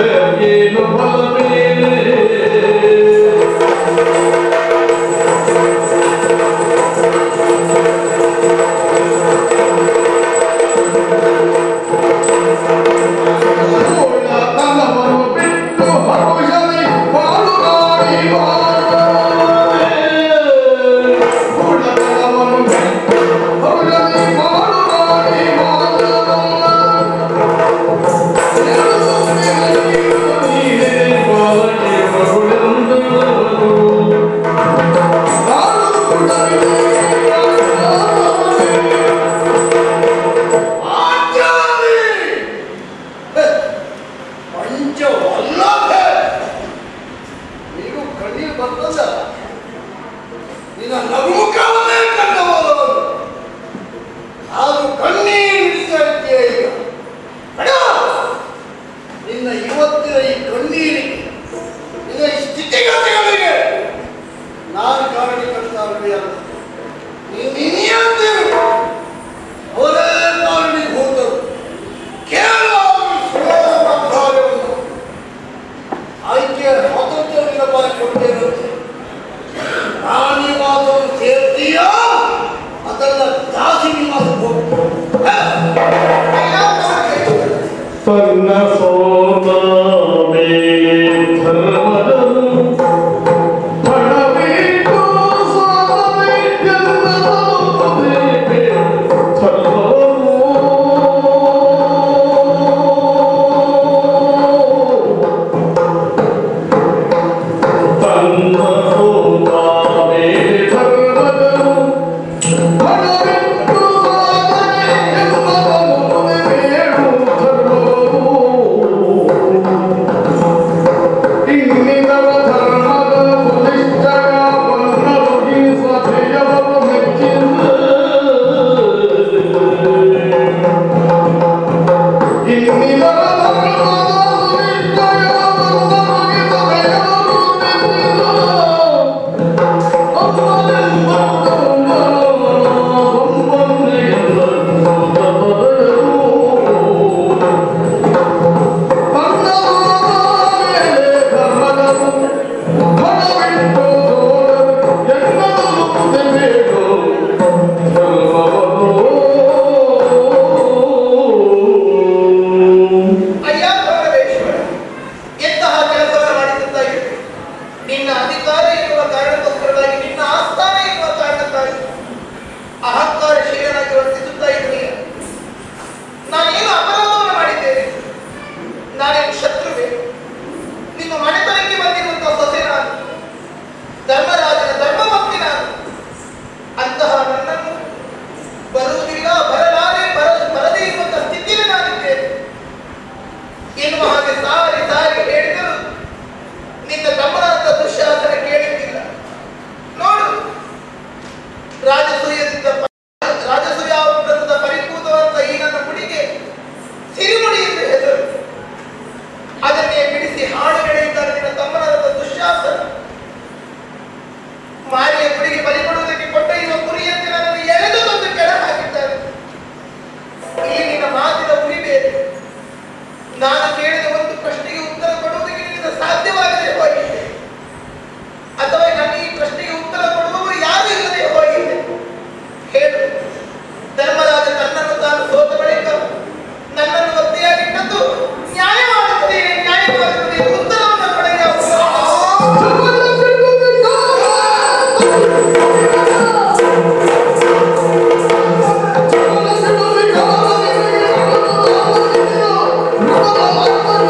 ಏನು ಫಲವೇನೆ ತನ್ನವನ್ನು ಬಿಟ್ಟು ಹರುಷದಿ ಬಾಳುಗಾಡಿ ಬಾಳುವೆ. ಗುಣಗಳನ್ನು ಬಿಟ್ಟು ಹರುಷದಿ ಬಾಳುಗಾಡಿ ಬಾಳುವೆ. ಎರಡು ದಿನಗಳು ನೀನೇ ಬಾಳಗೆ ಮರುಳೆಂದರು. ನಾನು ಗುಣವಿದೆ ಆಚಾರಿ ಪಂಚವಲ್ಲಭೆ ನೀನು ಕಣ್ಣೀರು ಬರ್ತದ ನಿನ್ನ ನಗುಮುಖವನ್ನೇ ಕಂಡವರು ಆದ್ರೂ ಕಣ್ಣೀರು ಇಳಿಸ್ತಾ ಇದ್ದೀಯ ಈಗ ಬೇಡ. ನಿನ್ನ ಇವತ್ತಿನ ಈ ಕಣ್ಣೀರಿಗೆ ನಿನ್ನ ಈ ಸ್ಥಿತಿಗತಿಗಳಿಗೆ ನಾನು ಕಾರಣಕರ್ತಾರಲ್ಲ ನೀನು ನಿನ್ನೆಯಂತೇಳು ಅವರೇ ಕಾರಣೀಭೂತರು ಕೇವಲ ಕಾರ್ಯವನ್ನು ಆಯ್ಕೆಯ ಸ್ವಾತಂತ್ರ್ಯದಿಂದ ಮಾಡಿಕೊಡ್ತೇನಂತೆ ನಾನು ನಿವಾಸವನ್ನು ಸೇರ್ತೀಯಾ ಅದಲ್ಲ ದಾಸಿ ನಿವಾಸಕ್ಕೆ ಹೋಗ್ತೀಯ ತನ್ನ ಸೋದಮೇ ಧರ್ಮದನು ಪಡಬೇಕು ಸೋದಮೇ ಜನ್ಮದೊಂದಿಗೆ ಧರ್ಮವು. ತನ್ನ ಸೋದಮೇ ಧರ್ಮದನು ಪಡಬೇಕು ಸೋದಮೇ ಜನ್ಮದೊಂದಿಗೆ ಧರ್ಮವು. ಇನ್ನಿತರ ಧರ್ಮದ ಬಲಿಷ್ಠರ ಬನ್ನರುಗಿ ಸಭೆಯವರು ಮೆಚ್ಚಿದ ಇನ್ನಿತರ ಧರ್ಮದ ಬಲಿಷ್ಠರ ಬನ್ನರುಗಿ ಸಭೆಯವರು ಮೆಚ್ಚಿದ ಅಯ್ಯ ಪರಮೇಶ್ವರ ಎಂತಹ ಕೆಲಸವನ್ನು ಮಾಡಿದ್ದಾಗಿ ನಿನ್ನ ಅಧಿಕಾರ ಇರುವ ಕಾರಣಕ್ಕೋಸ್ಕರವಾಗಿ ನಿನ್ನ ಆಸ್ಥಾನ ಇರುವ ಕಾರಣಕ್ಕಾಗಿ ಅಹಂಕಾರ ಶೀಲನಾಗಿ ವರ್ತಿಸುತ್ತಾ ಇದ್ದೀಯ ನಾನೇನು ಅಪರಾಧವನ್ನು ಮಾಡಿದ್ದೇನೆ ನಾನೇನು ಶತ್ರುವೆ ನಿಮ್ಮ ಮನೆತನಕ್ಕೆ ಬಂದಿರುವಂತಹ ಸೊಸೆ ನಾನು ಧರ್ಮರಾಜನ ಧರ್ಮಭಕ್ತಿ ನಾನು ಅಂತಹ ನನ್ನನ್ನು ಬರುವುದಿಲ್ಲ ಬರಲಾರೆ ಬರ ಬರದೇ ಇರುವಂತಹ ಸ್ಥಿತಿಯಲ್ಲಿ ನಾನಿದ್ದೇನೆ ಎನ್ನುವ ಹಾಗೆ ಸಾರಿ ಸಾರಿ ಹೇಳಿದರು ನಿನ್ನ ತಮ್ಮನಾದ ದುಶ್ಯಾಸನ ಕೇಳಿದ್ದಿಲ್ಲ ನೋಡು ರಾಜಸೂಯದಿಂದ ಪ- ರಾಜಸೂಯ ವೃತ್ತದ ಪರಿಪೂತವಾದ ಈ ನನ್ನ ಕುಡಿಗೆ ಸಿರಿಮುಡಿ ಎಂದು ಹೆಸರು ಅದನ್ನೇ ಬಿಡಿಸಿ ಹಾಡು ಹೇಳಿದ್ದಾರೆ ನಿನ್ನ ತಮ್ಮನಾದ ದುಶ್ಯಾಸನ ಮಾರಿಯ ಕುಡಿಗೆ ಬಲಿ ಕೊಡುವುದಕ್ಕೆ ಕೊಂಡೊಯ್ಯುವ ಕುರಿಯಂತೆ ನನ್ನನ್ನು ಎಳೆದು ತಂದು ಕೆಳ ಹಾಕಿದ್ದಾರೆ ಇಲ್ಲಿ ನಿನ್ನ ಮಾತಿನ ಉರಿ ಬೇರೆ ನಾನು ಕೇಳಿದ ಒಂದು ಪ್ರಶ್ನೆಗೆ ಉತ್ತರ ಕೊಡುವುದಕ್ಕೆ ನಿನ್ನಿಂದ ಸಾಧ್ಯವಾಗದೆ ಹೋಗಿದೆ ಅಥವಾ ನನ್ನ ಈ ಪ್ರಶ್ನೆಗೆ ಉತ್ತರ ಕೊಡುವವರು ಯಾರು ಇಲ್ಲದೆ ಹೋಗಿದೆ ಹೇಳು ಧರ್ಮರಾಜ ತನ್ನನ್ನು ತಾನು ಸೋತ ಬಳಿಕ ನನ್ನನ್ನು ಒತ್ತೆಯಾಗಿಟ್ಟದ್ದು ನ್ಯಾಯವಾಗುತ್ತದೆ ನ್ಯಾಯವಾಗುತ್ತದೆ ಉತ್ತರವನ್ನು ಕೊಡಗೆ ಧರ್ಮದ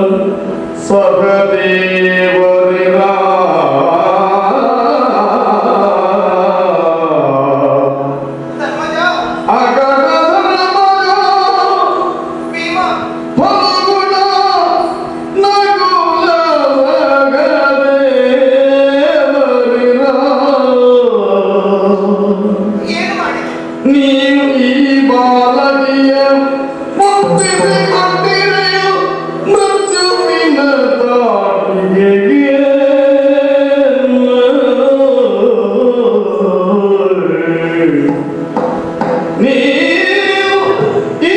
ಧರ್ಮಜ ಭೀಮ ಏನು ಮಾಡಿದೆ ನೀನು ಈ ಬಾಲಕಿಯ ಮುಟ್ಟಿಸಿಕೊಂಡಿರೆಯು ಮೃತ್ಯುವಿನ ತಾಟಿಗೆಗೆ ನೀನು ಈ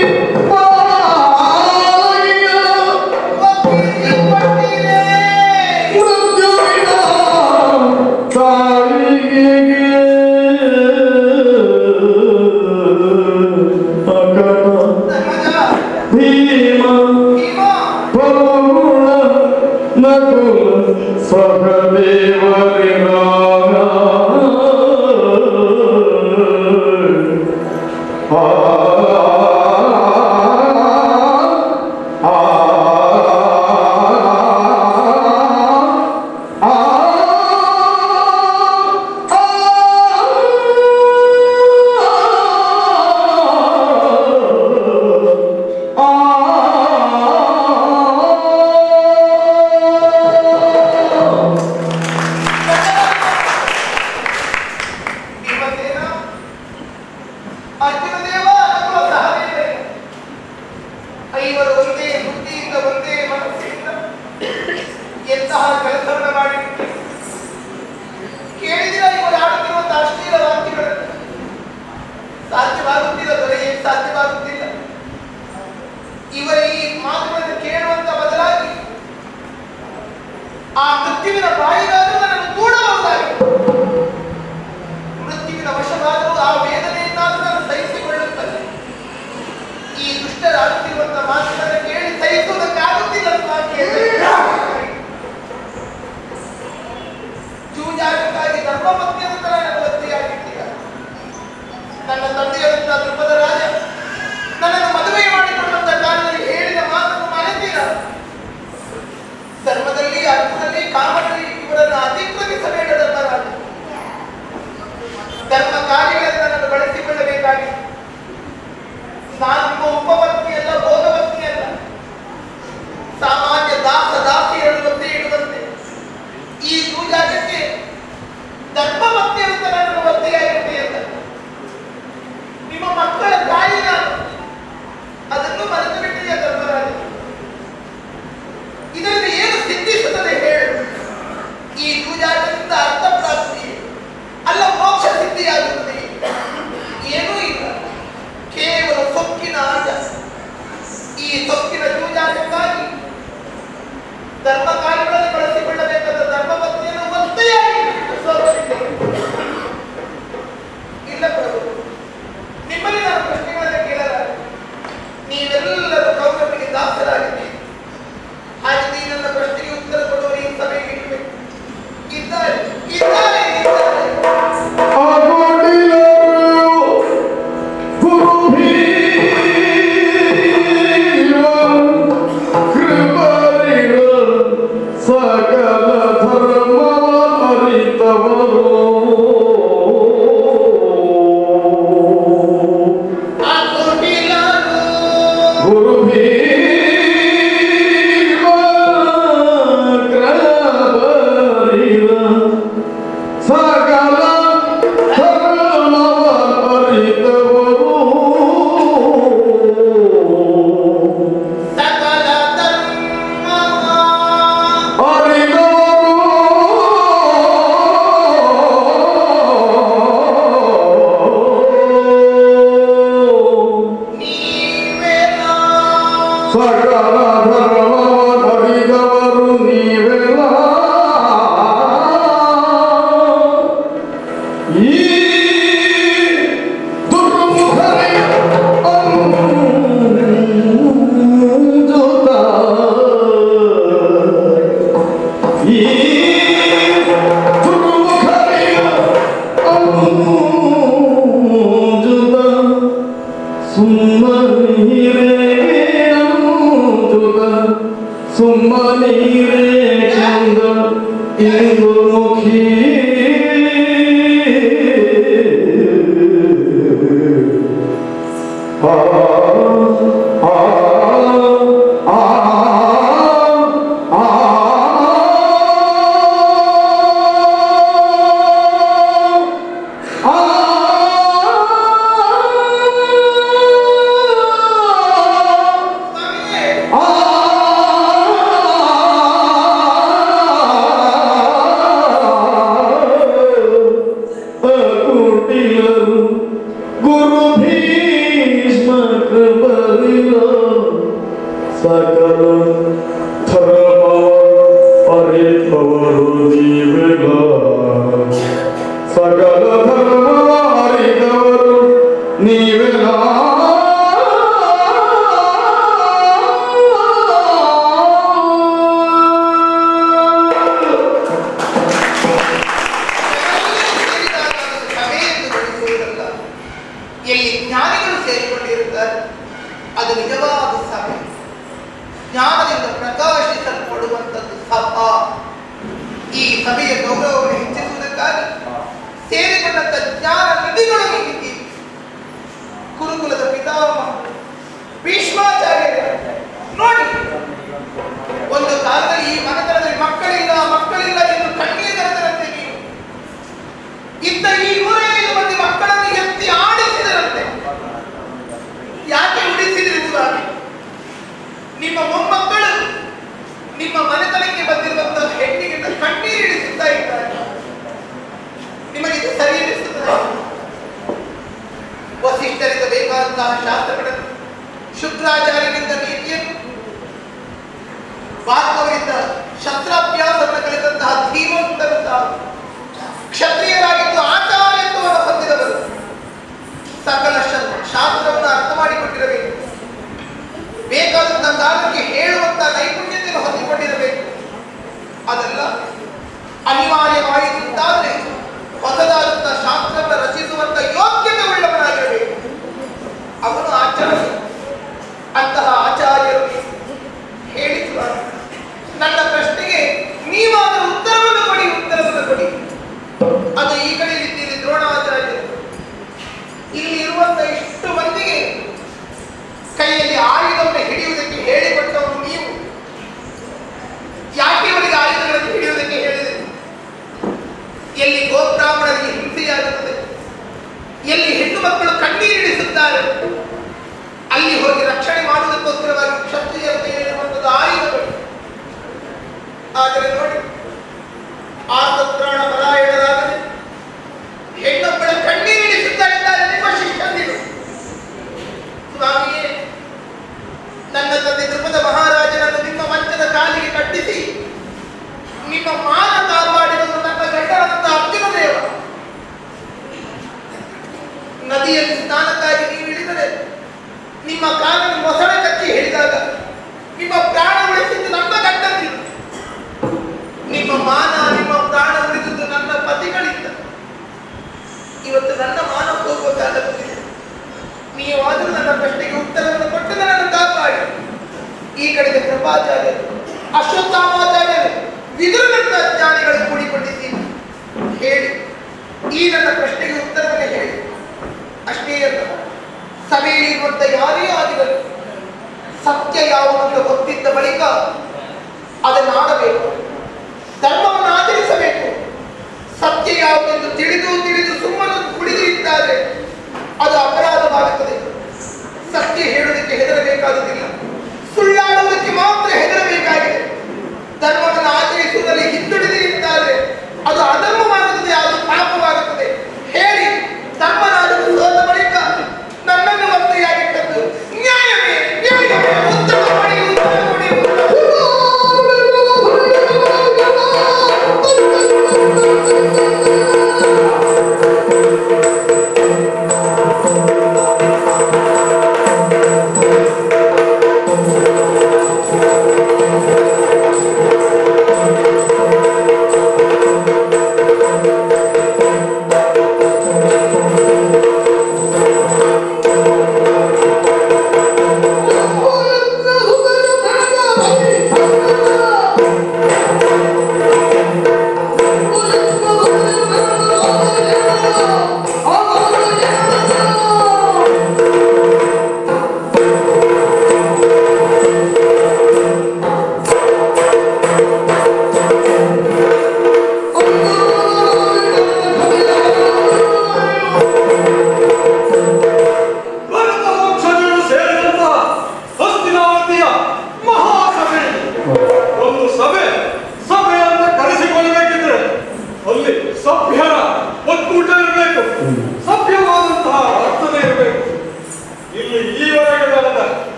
ಬಾಲಕಿಯ ಒಪ್ಪಿಸಿಕೊಂಡಿರೆ. ಮೃತ್ಯುವಿನ ತಾಳಿಗೆಗೆ ಅಗಣ ಧರ್ಮಜ ಭೀಮ ಭೀಮ ಪೌಳ ನಕುಲ ಸಹದೇವರಿ ರಾಗ ಆ ಆ ಭೀಮಸೇನ ಅರ್ಜುನ ದೇವ ಅಥವಾ ಸಹದೇವ ಐವರು ಒಂದೇ ಬುದ್ಧಿಯಿಂದ ಒಂದೇ ಮನಸ್ಸಿನಿಂದ ಎಂತಹ ಕೆಲಸವನ್ನು ಮಾಡಿಬಿಟ್ಟೆ ಕೇಳಿದಿರ ಇವರು ಆಡುತ್ತಿರುವಂತಹ ಅಶ್ಲೀಲ ವಾಕ್ಯಗಳನ್ನು ಸಾಧ್ಯವಾಗುತ್ತಿಲ್ಲ ದೊರೆಯೇ ಸಾಧ್ಯವಾಗುತ್ತಿಲ್ಲ ಇವರ ಈ ಮಾತುಗಳನ್ನು ಕೇಳುವಂತ ಬದಲಾಗಿ ಆ ಮೃತ್ಯುವಿನ ಬಾಯಿಗಾದರೂ ನನ್ನನ್ನು ಕೂಡಬಹುದಾಗಿತ್ತು ಮೃತ್ಯುವಿನ ವಶವಾದರೂ ಆ ವೇದನೆಯನ್ನಾದರೂ ನಾನು ಸಹಿಸಿಕೊಳ್ಳುತ್ತೇನೆ ಈ ದುಷ್ಟರಾಗುತ್ತಿರುವಂತಹ ಮಾತುಗಳನ್ನು ಕೇಳಿ ಸಹಿಸುವುದಕ್ಕಾಗುತ್ತಿಲ್ಲ ಸ್ವಾಮಿ ಜೂಜಾಟಕ್ಕಾಗಿ ಧರ್ಮಪತ್ನಿಯಂತರ ನನ್ನ ಒತ್ತಿಯಾಗಿದ್ದೀರ ನನ್ನ ತಂದೆಯವರಿಂದ ಧ್ರುಪದ ರಾಜ ನನ್ನನ್ನು ಮದುವೆ ಮಾಡಿಕೊಳ್ಳುವಂತ ಕಾಲದಲ್ಲಿ ಹೇಳಿದ ಮಾತನ್ನು ಮರೆತೀರ ಧರ್ಮದಲ್ಲಿ ಅರ್ಥದಲ್ಲಿ ಕಾಮದಲ್ಲಿ ಇವರನ್ನು ಅತಿಕ್ರಮಿಸಬೇಡ ಧರ್ಮರಾಜ ಧರ್ಮ ಕಾರ್ಯಗಳಿಂದ ನನ್ನನ್ನು ಬಳಸಿಕೊಳ್ಳಬೇಕಾಗಿ ನಾನು ನಿಮ್ಮ ಉಪಪತ್ನಿಯಲ್ಲ ಭೋಗಪತ್ನಿಯಲ್ಲ ಸಾಮಾನ್ಯ ದಾಸ ದಾಸಿಯರನ್ನು ಒತ್ತೆ ಇಡುವಂತೆ ಈ ಪೂಜಾಟಕ್ಕೆ ಧರ್ಮಪತ್ನಿ ಅಂತ ನನ್ನನ್ನು ಒತ್ತೆಯಾಗಿರುತ್ತೆ ಅಂತ ನಿಮ್ಮ ಮಕ್ಕಳ ತಾಯಿ ನಾನು ಅದನ್ನು ಮರೆತು ಬಿಟ್ಟಿದೆಯ ಧರ್ಮರಾಜ ಇದರಿಂದ ಏನು ಸಿದ್ಧಿಸುತ್ತದೆ ಹೇಳು ಈ ಜೂಜಾಟದಿಂದ ಅರ್ಥ ಪ್ರಾಪ್ತಿ ಅಲ್ಲ ಮೋಕ್ಷ ಸಿದ್ಧಿಯಾಗುತ್ತದೆ ಏನೂ ಇಲ್ಲ ಕೇವಲ ಸೊಕ್ಕಿನ ಆಟ ಈ ಸೊಕ್ಕಿನ ಜೂಜಾಟಕ್ಕಾಗಿ ಧರ್ಮ ಕಾರ್ಯಗಳಲ್ಲಿ ಬಳಸಿಕೊಳ್ಳಬೇಕಾದ ಧರ್ಮಪತ್ನಿಯನ್ನು ಒತ್ತೆಯಾಗಿ ಬಿಟ್ಟು ಸೋಲುತ್ತಿದ್ದೇನೆ. ಇಲ್ಲ ಪ್ರಭು ನಿಮ್ಮಲ್ಲಿ ನಾನು ಪ್ರಶ್ನೆಗಳನ್ನು ಕೇಳಲಾರೆ ನೀವೆಲ್ಲರೂ ಕೌರವರಿಗೆ ದಾಸರಾಗಿದ್ದೀರಿ ಹಾಗೆ ಈ ನನ್ನ ಪ್ರಶ್ನೆಗೆ ಉತ್ತರ ಕೊಡುವ ಈ ಸಭೆಗೆ ಇರಬೇಕು ಇದ್ದಾರೆ ಇದ್ದಾರೆ ಇದ್ದಾರೆ ಗುರು ಸುಮ್ಮನೀರೇ ಚಂದ ಇಂದು ಮುಖಿ ಆ ಆ ಆ ಆ ಸ್ವಾಮಿಯೇ, ಗುರು ಭೀಷ್ಮ ಕೃಪರಿಲ ಸಕಲ ಧರ್ಮ ಅರಿತವರು ನೀವೆಲ್ಲ ಸಕಲ ಧರ್ಮ ಅರಿತವರು ನೀವೆಲ್ಲ ಸೇರಿದಾಗ ಅದು ಸಭೆ ಎಂದು ಗಣಿಸುವುದಲ್ಲ. ಎಲ್ಲಿ ಜ್ಞಾನಿಗಳು ಸೇರಿಕೊಂಡಿರುತ್ತಾರೆ ಅದು ನಿಜವಾದ ಸಭೆ ಜ್ಞಾನದಿಂದ ಪ್ರಕಾಶಿಸಲ್ಪಡುವಂಥದ್ದು ಸಭಾ ಈ ಸಭೆಯ ಗೌರವವನ್ನು ಹೆಚ್ಚಿಸುವುದಕ್ಕಾಗಿ ಸೇರಿಕೊಂಡಂತ ಜ್ಞಾನ ನಿಧಿಗಳು ಹೀಗಿದ್ದೀವಿ ಗುರುಕುಲದ ಪಿತಾಮಹ ಭೀಷ್ಮಾಚಾರ್ಯರೇ ನೋಡಿ ಒಂದು ಕಾಲದಲ್ಲಿ ಈ ಮನೆತನದಲ್ಲಿ ಮಕ್ಕಳಿಲ್ಲ ಮಕ್ಕಳಿಲ್ಲ ಎಂದು ಕಣ್ಣೀರದಂತೆ ನೀವು ಇದ್ದ ಈ ನೂರೈದು ಮಂದಿ ಮಕ್ಕಳನ್ನು ಎತ್ತಿ ಆಡಿಸಿದರಂತೆ ಯಾಕೆ ಉಳಿಸಿದ್ರಿ ಸ್ವಾಮಿ ನಿಮ್ಮ ಮೊಮ್ಮಕ್ಕಳು ನಿಮ್ಮ ಮನೆತನಕ್ಕೆ ಬಂದಿರುವಂತಹ ಹೆಣ್ಣಿಗೆ ಕಣ್ಣೀರಿಳಿಸುತ್ತಾ ಇದ್ದಾರೆ ನಿಮಗೆ ಇದು ಸರಿ ಎನಿಸುತ್ತದೆ ವಸಿಷ್ಠರಿಂದ ಬೇಕಾದಂತಹ ಶಾಸ್ತ್ರಗಳನ್ನು ಶುಕ್ರಾಚಾರ್ಯರಿಂದ ನೀತಿಯನ್ನು ಭಾರತವರಿಂದ ಶಸ್ತ್ರಾಭ್ಯಾಸವನ್ನು ಕಲಿತಂತಹ ಧೀಮಂತರು ತಾವು ಕ್ಷತ್ರಿಯರಾಗಿದ್ದು ಆಚಾರ್ಯತ್ವವನ್ನು ಹೊಂದಿದವರು ಸಕಲ ಶ- ಶಾಸ್ತ್ರವನ್ನು ಅರ್ಥ ಮಾಡಿಕೊಂಡಿರಬೇಕು ಬೇಕಾದಂತಹ ಕಾಲಕ್ಕೆ ಹೇಳುವಂತಹ ನೈಪುಣ್ಯತೆಯನ್ನು ಹೊಂದಿಕೊಂಡಿರಬೇಕು ಅದೆಲ್ಲ ಅನಿವಾರ್ಯವಾಯಿತಾದ್ರೆ ಹೊಸದಾದಂತಹ ಶಾಸ್ತ್ರವನ್ನು ರಚಿಸುವಂತ ಯೋಗ್ಯತೆ ಉಳ್ಳವನಾಗಿರಬೇಕು ಅವನು ಆಚಾರ್ಯ ಅಂತಹ ಆಚಾರ್ಯರು ಹೇಳಿಸುವ ನನ್ನ ಪ್ರಶ್ನೆಗೆ ನೀವಾದರೂ ಉತ್ತರವನ್ನು ಕೊಡಿ ಉತ್ತರವನ್ನು ಕೊಡಿ ಅದು ಈ ಕಡೆ ಇದ್ದೀರಿ ದ್ರೋಣಾಚಾರ್ಯರು ಇಲ್ಲಿ ಇರುವಂತ ಇಷ್ಟು ಮಂದಿಗೆ ಕೈಯಲ್ಲಿ ಆಯುಧವನ್ನು ಹಿಡಿಯುವುದಕ್ಕೆ ಹೇಳಿಕೊಟ್ಟವರು ನೀವು ಯಾಕೆ ಇವರಿಗೆ ಆಯುಧಗಳನ್ನು ಹಿಡಿಯುವುದಕ್ಕೆ ಹೇಳಿದೆ ಎಲ್ಲಿ ಗೋಬ್ರಾಹ್ಮಣರಿಗೆ ಹಿಂಸೆಯಾಗುತ್ತದೆ ಎಲ್ಲಿ ಹೆಣ್ಣು ಮಕ್ಕಳು ಕಣ್ಣೀರಿಡಿಸುತ್ತಾರೆ ಅಲ್ಲಿ ಹೋಗಿ ರಕ್ಷಣೆ ಮಾಡುವುದಕ್ಕೋಸ್ಕರವಾಗಿ ಕ್ಷತ್ರಿಯರ ಕೈಯಲ್ಲಿರುವಂಥದ್ದು ಆಯುಧಗಳು ಆದರೆ ನೋಡಿ ಆತತ್ರಾಣ ಪರಾಯಣರಾಗದೆ ಹೆಣ್ಣೊಬ್ಬಳ ಕಣ್ಣೀರಿಡಿಸುತ್ತಾ ಇದ್ದಾರೆ ನಿಮ್ಮ ಶಿಷ್ಯಂದಿರು ಸ್ವಾಮಿಯೇ ನನ್ನ ತಂದೆ ದ್ರುಪದ ಮಹಾರಾಜನನ್ನು ನಿಮ್ಮ ಮಂಚದ ಕಾಲಿಗೆ ಕಟ್ಟಿಸಿ ನಿಮ್ಮ ಮಾನ ಕಾಪಾಡಿರುವುದು ನನ್ನ ಗಂಡನಂತ ಅರ್ಜುನ ದೇವ ನದಿಯಲ್ಲಿ ಸ್ನಾನಕ್ಕಾಗಿ ನೀವು ಇಳಿದರೆ ನಿಮ್ಮ ಕಾಲನ್ನು ಮೊಸಳೆ ಕಚ್ಚಿ ಹಿಡಿದಾಗ ನಿಮ್ಮ ಪ್ರಾಣ ಉಳಿಸಿದ್ದು ನನ್ನ ಗಂಡಂದಿರು ನಿಮ್ಮ ಮಾನ ನಿಮ್ಮ ಪ್ರಾಣ ಉಳಿದಿದ್ದು ನನ್ನ ಪತಿಗಳಿಂದ ಇವತ್ತು ನನ್ನ ಮಾನ ಹೋಗುವ ಕಾಲ ಬಂದಿದೆ ನೀವಾದರೂ ನನ್ನ ಪ್ರಶ್ನೆಗೆ ಉತ್ತರವನ್ನು ಕೊಟ್ಟು ನನ್ನನ್ನು ಕಾಪಾಡಿ ಈ ಕಡೆಗೆ ಕೃಪಾಚಾರ್ಯರು ಅಶ್ವತ್ಥಾಮಾಚಾರ್ಯರು ವಿದುರನಂತ ಜ್ಞಾನಿಗಳು ಕೂಡಿಕೊಂಡಿದ್ದೀನಿ ಹೇಳಿ ಈ ನನ್ನ ಪ್ರಶ್ನೆಗೆ ಉತ್ತರವನ್ನು ಹೇಳಿ ಅಷ್ಟೇ ಅಲ್ಲ ಸಭೆಯಲ್ಲಿರುವಂತ ಯಾರೇ ಆಗಿರಲಿ ಸತ್ಯ ಯಾವುದನ್ನು ಗೊತ್ತಿದ್ದ ಬಳಿಕ ಅದನ್ನು ಆಡಬೇಕು ಧರ್ಮವನ್ನು ಆಚರಿಸಬೇಕು ಸತ್ಯ ಯಾವುದೆಂದು ತಿಳಿದು ತಿಳಿದು ಸುಮ್ಮನೆ ಕುಳಿದು ಇದ್ದಾರೆ ಅದು ಅಪರಾಧವಾಗುತ್ತದೆ ಸತ್ಯ ಹೇಳುವುದಕ್ಕೆ ಹೆದರಬೇಕಾದುದಿಲ್ಲ ಸುಳ್ಳಾಡುವುದಕ್ಕೆ ಮಾತ್ರ ಹೆದರಬೇಕಾಗಿದೆ ಧರ್ಮವನ್ನು ಆಚರಿಸುವುದರಲ್ಲಿ ಹಿಂದುಳಿದು ನಿಂತಾದರೆ ಅದು ಅಧರ್ಮವಾಗುತ್ತದೆ ಅದು ಪಾಪವಾಗುತ್ತದೆ ಹೇಳಿ ಧರ್ಮರಾಜನು ಸೋತ ಬಳಿಕ ನನ್ನನ್ನು ಒತ್ತೆಯಾಗಿಟ್ಟದ್ದು ನ್ಯಾಯವೇ ನ್ಯಾಯವೇ ಉತ್ತರ ಕೊಡಿ ಉತ್ತರ ಕೊಡಿ ಉತ್ತರ ಕೊಡಿ.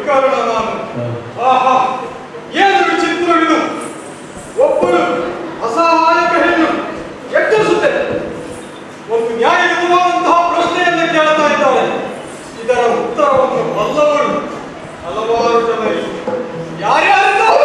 ವಿಕರಣ ನಾನು ಆಹಾ ಏನು ವಿಚಿತ್ರವಿದು ಒಬ್ಬಳು ಅಸಹಾಯಕ ಹೆಣ್ಣು ಎಚ್ಚರಿಸುತ್ತೆ ಒಂದು ನ್ಯಾಯಯುತವಾದಂತಹ ಪ್ರಶ್ನೆಯನ್ನು ಕೇಳ್ತಾ ಇದ್ದಾಳೆ ಇದರ ಉತ್ತರವನ್ನು ಬಲ್ಲವರು ಹಲವಾರು ಜನ ಇಲ್ಲಿ. ಯಾರ್ಯಾರಿದ್ದಾರೆ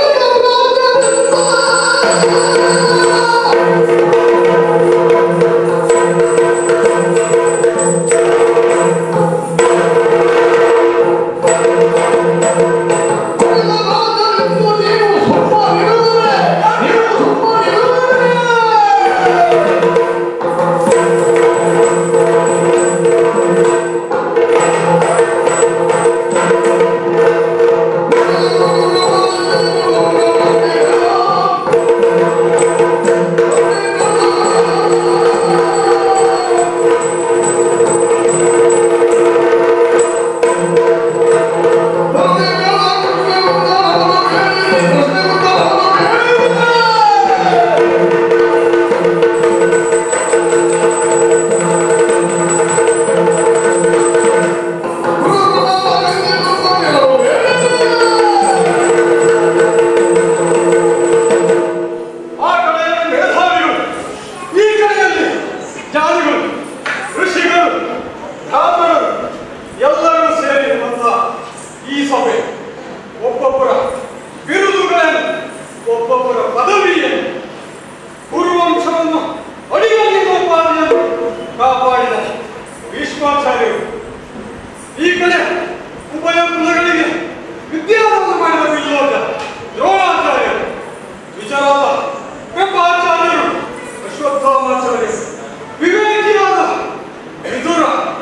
ಆ ಕಡೆಯಲ್ಲಿ ಮೇಧಾವಿಗಳು ಈ ಕಡೆಯಲ್ಲಿ ಜಾತಿಗಳು ಋಷಿಗಳು ಬ್ರಾಹ್ಮಣರು ಎಲ್ಲರೂ ಸೇರಿರುವಂತಹ ಈ ಸಭೆ ಒಬ್ಬೊಬ್ಬರ ಬಿರುದುಗಳನ್ನು ಒಬ್ಬೊಬ್ಬರ ಪದವಿಯನ್ನು ಗುರುವಂಶವನ್ನು ಅಡಿಗಲ್ಲಿನೋಪಾದಿಯನ್ನು ಕಾಪಾಡಿದ ಭೀಷ್ಮಾಚಾರ್ಯರು ಈ ಕಡೆ ಉಭಯ ಕುಲಗಳಿಗೆ ವಿದ್ಯಾದಾನ ಮಾಡಿದ ವಿಲ್ಲೋಕ ದ್ರೋಣಾಚಾರ್ಯರು ವಿಚಾರಾದ ಕೃಪಾಚಾರ್ಯರು ಅಶ್ವತ್ಥಾಮಾಚಾರ್ಯರು ವಿವೇಕಿಯಾದ ವಿದುರ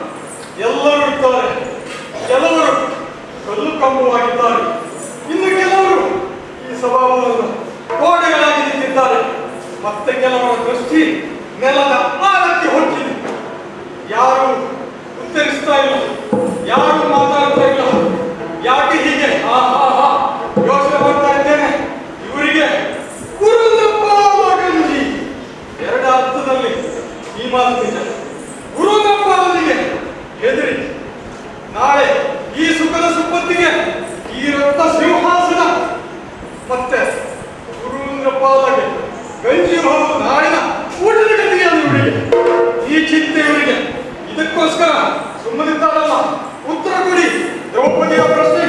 ಎಲ್ಲರೂ ಇದ್ದಾರೆ ಕೆಲವರು ಕಲ್ಲು ಕಂಬವಾಗಿದ್ದಾರೆ ಇನ್ನು ಕೆಲವರು ಈ ಸಭಾವನ್ನು ಗೋಡೆಗಳಾಗಿ ನಿಂತಿದ್ದಾರೆ ಮತ್ತೆ ಕೆಲವರ ದೃಷ್ಟಿ ನೆಲದ ಆಳಕ್ಕೆ ಹೊಕ್ಕಿದೆ ಯಾರು ಉತ್ತರಿಸ್ತಾ ಇಲ್ಲ ಯಾರು ಮಾತಾಡ್ತಾ ಇಲ್ಲ ಯಾಕೆ ಹೀಗೆ ಹಾ ಹಾ ಹಾ ಯೋಚನೆ ಮಾಡ್ತಾ ಇದ್ದೇನೆ ಇವರಿಗೆ ಗುರುಂದಪ್ಪ ಗಂಜಿ ಎರಡ ಅರ್ಥದಲ್ಲಿ ಈ ಮಾತು ನಿಜ ಗುರುಂದಪ್ಪನಿಗೆ ಹೆದರಿ ನಾಳೆ ಈ ಸುಖದ ಸುಪ್ಪತ್ತಿಗೆ ಈ ರಕ್ತ ಸಿಂಹಾಸನ ಮತ್ತೆ ಗುರುಂದ್ರಪಾದಗೆ ಗಂಜಿ ಹೋಗುವ ನಾಳಿನ ಊಟದ ಗತಿಗೆ ಅದು ಇವರಿಗೆ ಈ ಚಿಂತೆ ಇವರಿಗೆ ಇದಕ್ಕೋಸ್ಕರ ಸುಮ್ಮನಿದ್ದಾರಲ್ಲ ಉತ್ತರ ಕೊಡಿ ದ್ರೌಪದಿಯ ಪ್ರಶ್ನೆ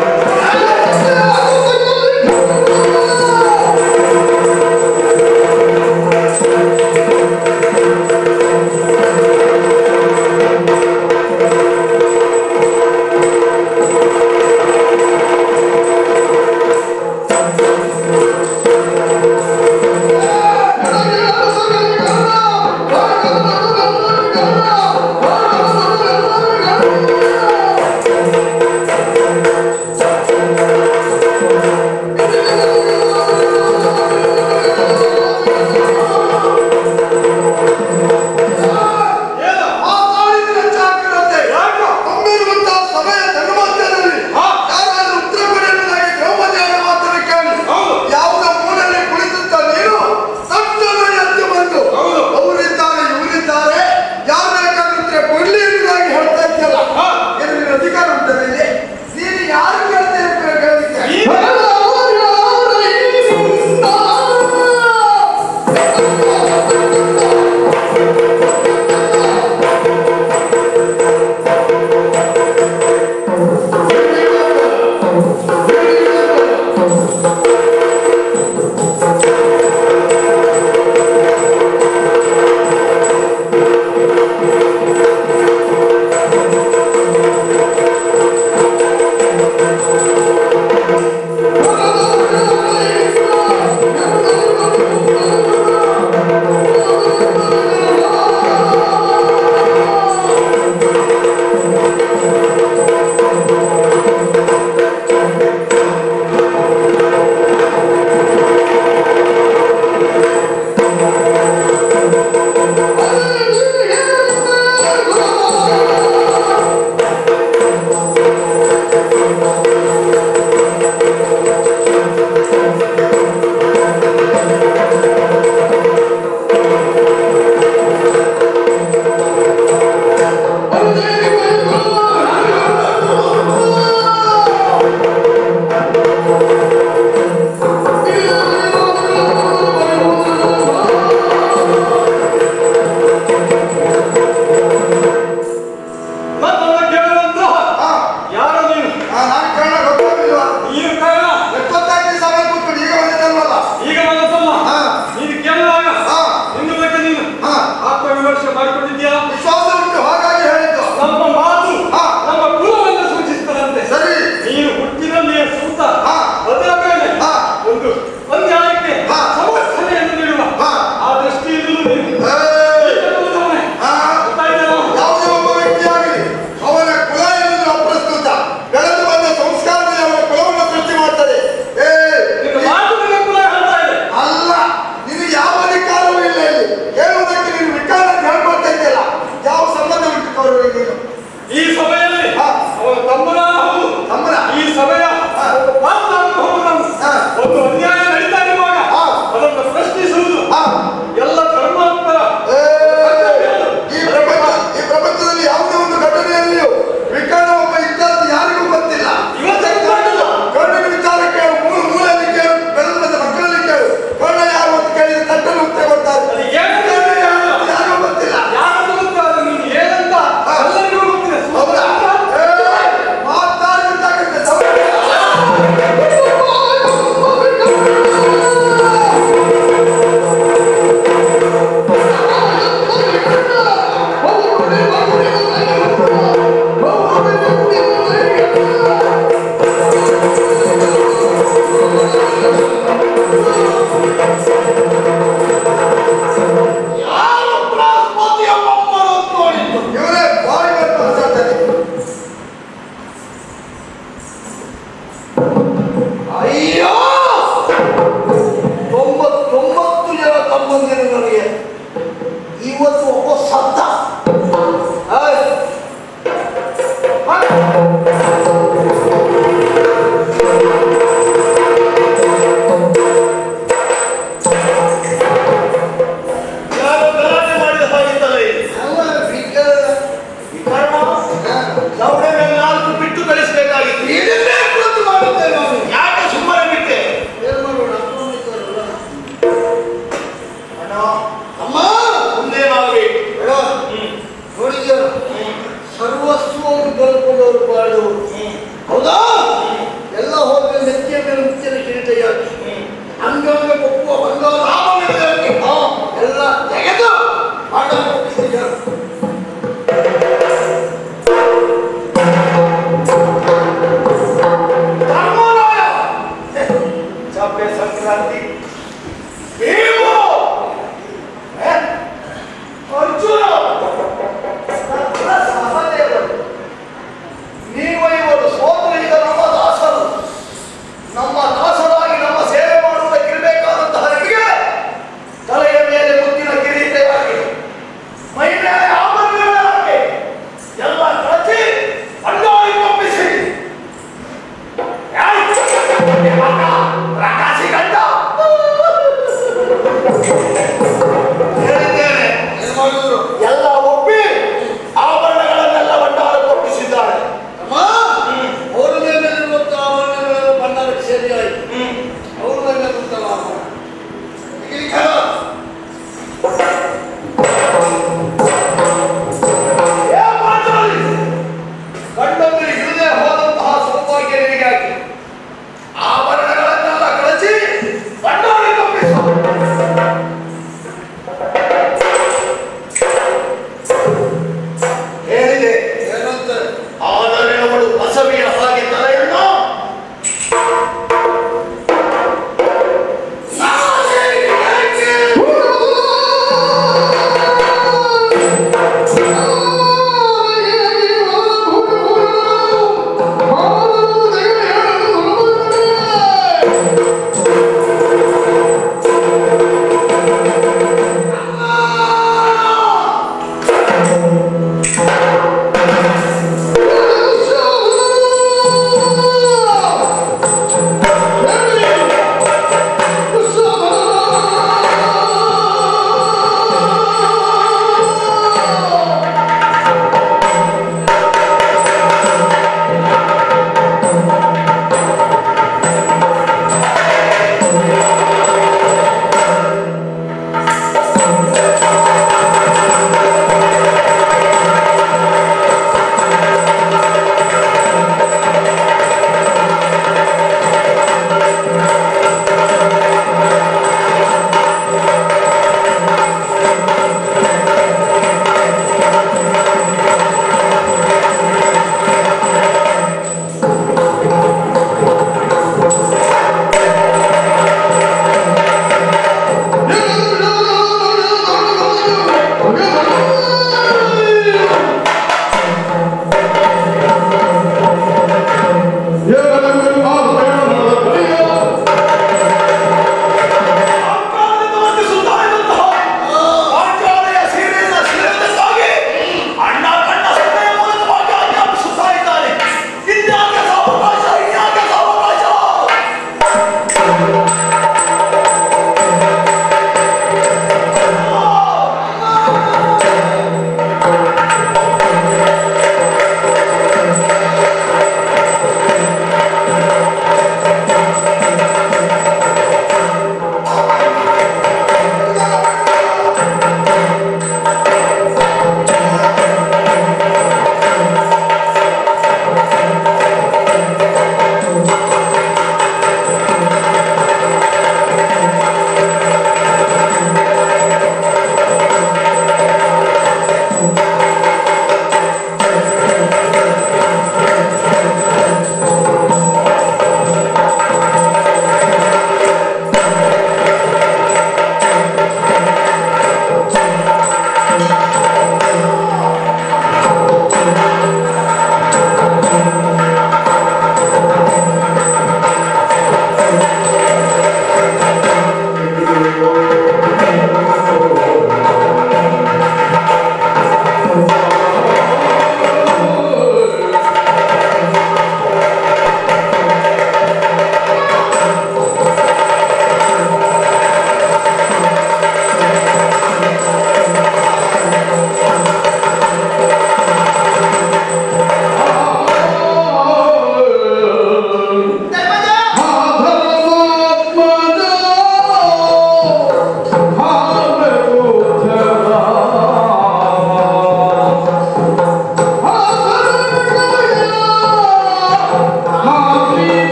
ಏನ? ಮಾತಾಡಿದ್ರೆ ಜಾಗ್ರತೆ ಯಾಕೋ? ತುಂಬಿರುವಂತಹ ಸಭೆಯ ಧರ್ಮಸ್ಥಳದಲ್ಲಿ ಹಾ. ಯಾರಾದ್ರೂ ಉತ್ತರ ಕೊಡಬೇಕಾಗಿ ದ್ರೌಪದಿಯವರ ಮಾತನ್ನು ಕೇಳಿ ಹೌದು. ಯಾವುದೋ ಮೂಲೆಯಲ್ಲಿ ಕುಳಿತಂತ ನೀನು ತಟ್ಟನೆ ಎದ್ದು ಬಂದು ಹೌದು. ಅವರಿದ್ದಾರೆ ಇವರಿದ್ದಾರೆ ಯಾರು ಬೇಕಾದ್ರೆ ಕೊಡ್ಲಿ ಎನ್ನುವುದಾಗಿ ಹೇಳ್ತಾ ಇದ್ದಲ್ಲ ಹಾ. ಏನು ನಿನ್ನ ಅಧಿಕಾರ ಉಂಟಲ್ಲ ಇಲ್ಲಿ ನೀನು ಯಾರು ಕೇಳ್ತಾ ಇರ್ಬೇಕು ಈ- ¡Vamos!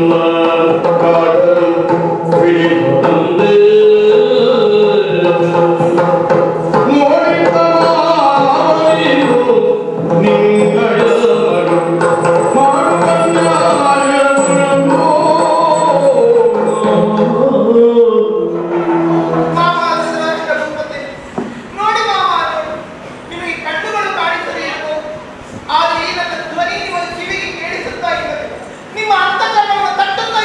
ಮಾವ ಧೃತರಾಷ್ಟ್ರ ಭೂಪತಿ ನೋಡಿ ಮಾವ ನೋಡಿ ನಿಮಗೆ ಕಣ್ಣುಗಳು ಕಾಣಿಸದೇ ಇರಬಹುದು ಆದರೆ ಈ ನನ್ನ ಧ್ವನಿ ನಿಮ್ಮ ಕಿವಿಗೆ ಕೇಳಿಸುತ್ತಾ ಇದ್ದರೆ ನಿಮ್ಮ ಅಂತಃಕರಣವನ್ನು ತಟ್ಟುತ್ತಾ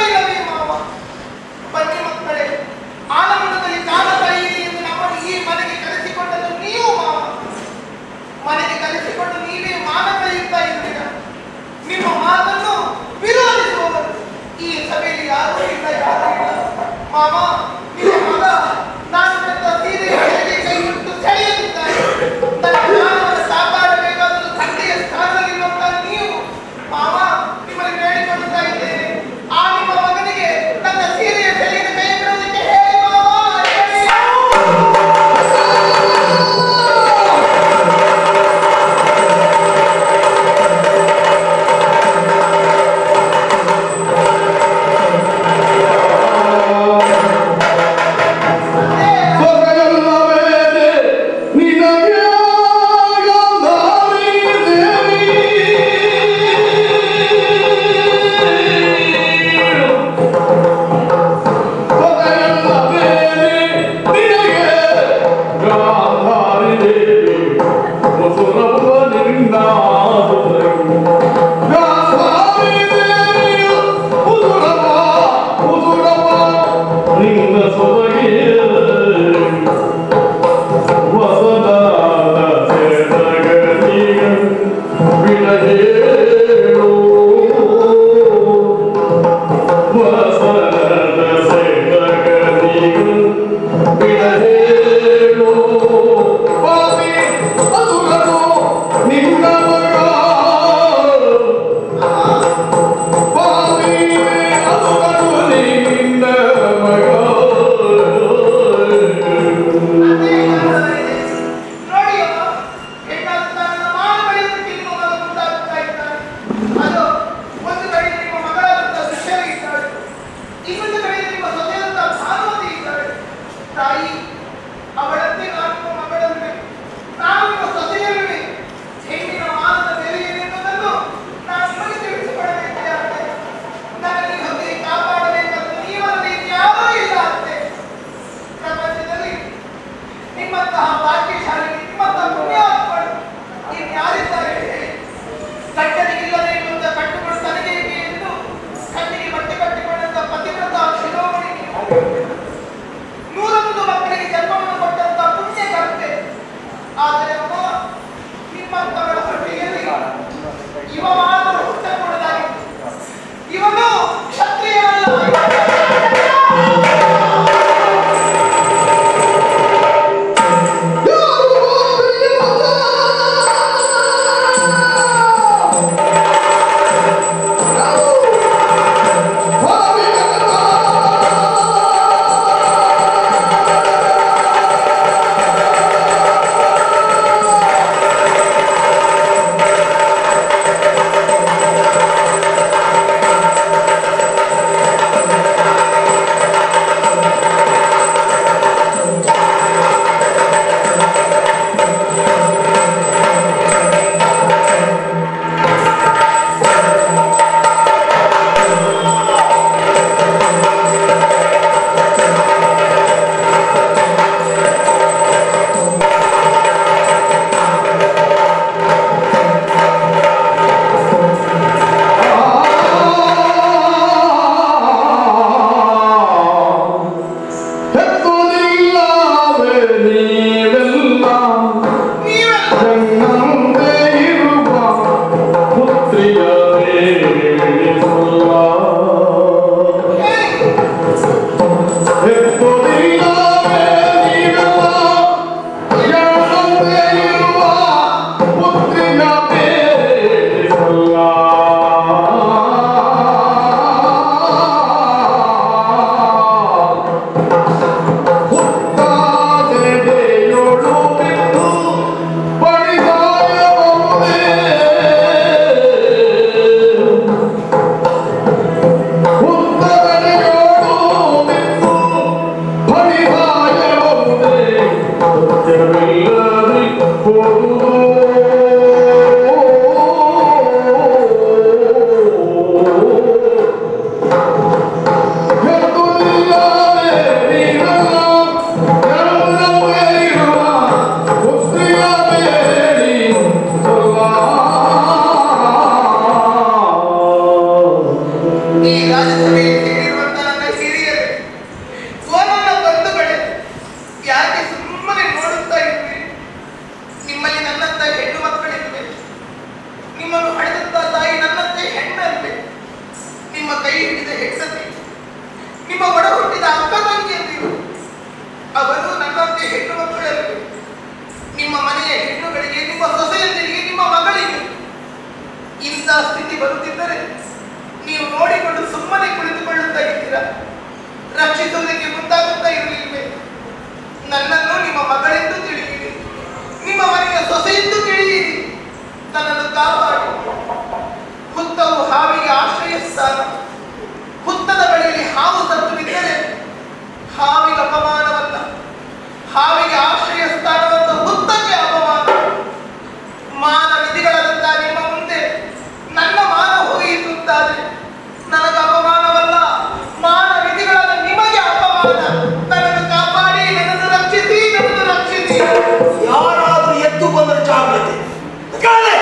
ಸ್ಥಿತಿ ಬರುತ್ತಿದ್ದರೆ ನೀವು ನೋಡಿಕೊಂಡು ಸುಮ್ಮನೆ ಕುಳಿತುಕೊಳ್ಳುತ್ತಾ ಇದ್ದೀರಾ ರಕ್ಷಿಸುವುದಕ್ಕೆ ಮುಂದಾಗುತ್ತಾ ಇರಲಿಲ್ವೇ ನನ್ನನ್ನು ನಿಮ್ಮ ಮಗಳೆಂದು ತಿಳಿಯಿರಿ ನಿಮ್ಮ ಮನೆಯ ಸೊಸೆಯೆಂದು ತಿಳಿಯಿರಿ ನನ್ನನ್ನು ಕಾಪಾಡಿ ಹುತ್ತವು ಹಾವಿಗೆ ಆಶ್ರಯ ಸ್ಥಾನ ಹುತ್ತದ ಬಳಿಯಲ್ಲಿ ಹಾವು ಸತ್ತು ಬಿದ್ದರೆ ಹಾವಿಗೆ ಅಪಮಾನವಲ್ಲ ಹಾವಿಗೆ ಆಶ್ರಯ ಸ್ಥಾನವಂತ ಹುತ್ತಕ್ಕೆ ಅಪಮಾನ ಮಾನ ವಿಧಿಗಳಂತ ನಿಮ್ಮ ಮುಂದೆ ನನ್ನ ಮಾನ ಹೋಯಿತು ಅಂತಾದ್ರೆ ನನಗೆ ಅಪಮಾನವಲ್ಲ ಮಾನ ವಿಧಿಗಳಾದ ನಿಮಗೆ ಅಪಮಾನ ನನ್ನನ್ನು ಕಾಪಾಡಿ ನನ್ನನ್ನು ರಕ್ಷಿಸಿ ನನ್ನನ್ನು ರಕ್ಷಿಸಿ ಯಾರಾದ್ರೂ ಎದ್ದು ಬಂದರೆ ಜಾಗ್ರತೆ ಕಾಲೆ!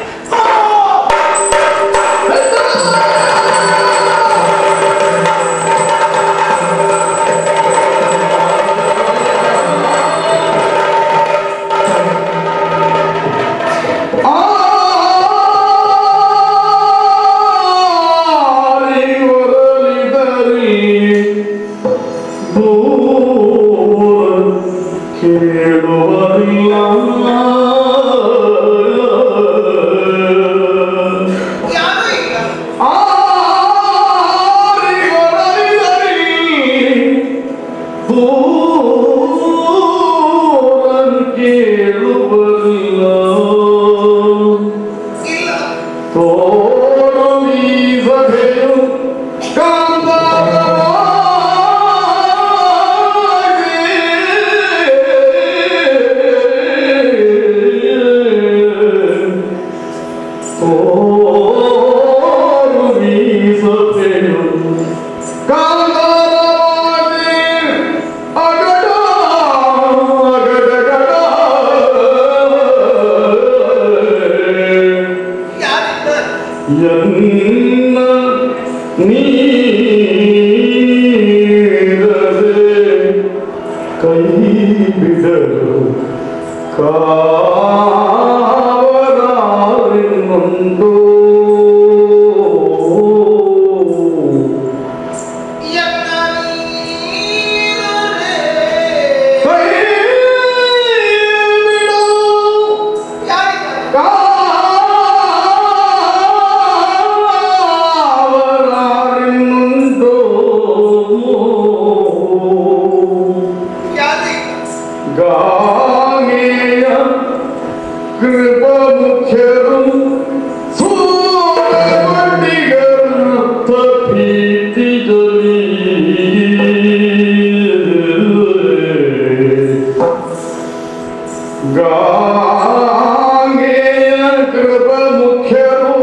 ಆರಿ ಒರಲಿದರಿ ದೂರ ಕೇಳುವರಿಲ್ಲ ಯಾರೂ ಇಲ್ಲ ಆರಿ ಒರಲಿದರಿ ದೂರ ಕೇಳುವರಿಲ್ಲ ಇಲ್ಲ ತೋರುವೀಸದೆಯು ಕಾಂತಾರವಾಗಿ. ತೋರುವೀಸದೆಯು ಕಾಂತಾರವಾಗಿ. ಅಗಡ, ಅಗಡಗಡ. ಯಾರಿದ್ದಾರೆ ಎನ್ನ ನೀರದೆ ಕೈ ಬಿಡಲು ಕಾವರಾರಿನುಂಡು ಎನ್ನ ನೀರರೆ. ಕೈ ಬಿಡಲು ಯಾರಿದ್ದಾರೆ ಕಾವರಾರಿನುಂಡು ಯಾರೂ ಇಲ್ಲ ಗಾಂಗೆಯ ಕೃಪ ಮುಖ್ಯರು ಸೂರಮಂಡಿಗರು ತಪ್ಪಿತಿಗಲಿ ಗಾಂಗೆಯ ಕೃಪ ಮುಖ್ಯರು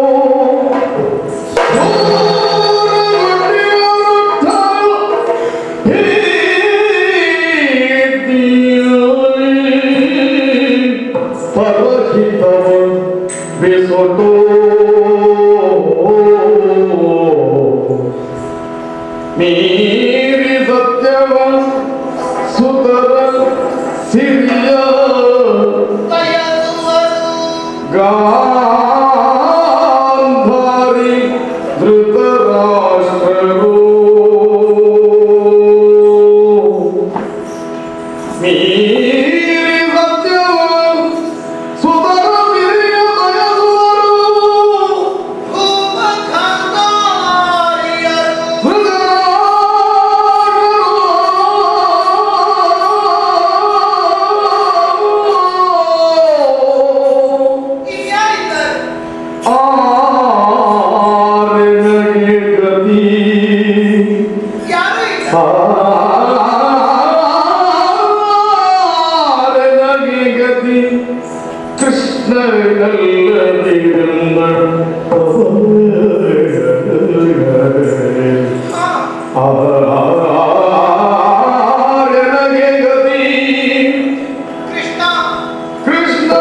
ಬೆಸೊಟೋ ಮೀರಿ ಸತ್ಯವ ಸುತರ ಸಿರಿಯ ಬಯಸುವರು ಗಾಂಧಾರಿ ಧೃತರಾಷ್ಟ್ರರು ಮೀರಿ ಸತ್ಯವ ಸುತರ ಸಿರಿಯ ಬಯಸುವರು ಭೂಮಖಂಡಾರಿಯರು ಇನ್ಯಾರಿದ್ದಾರೆ ಯಾರೂ ಇಲ್ಲ ಕೃಷ್ಣ ಹಾ ಕೃಷ್ಣ ಕೃಷ್ಣ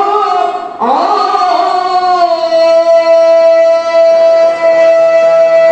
ಆ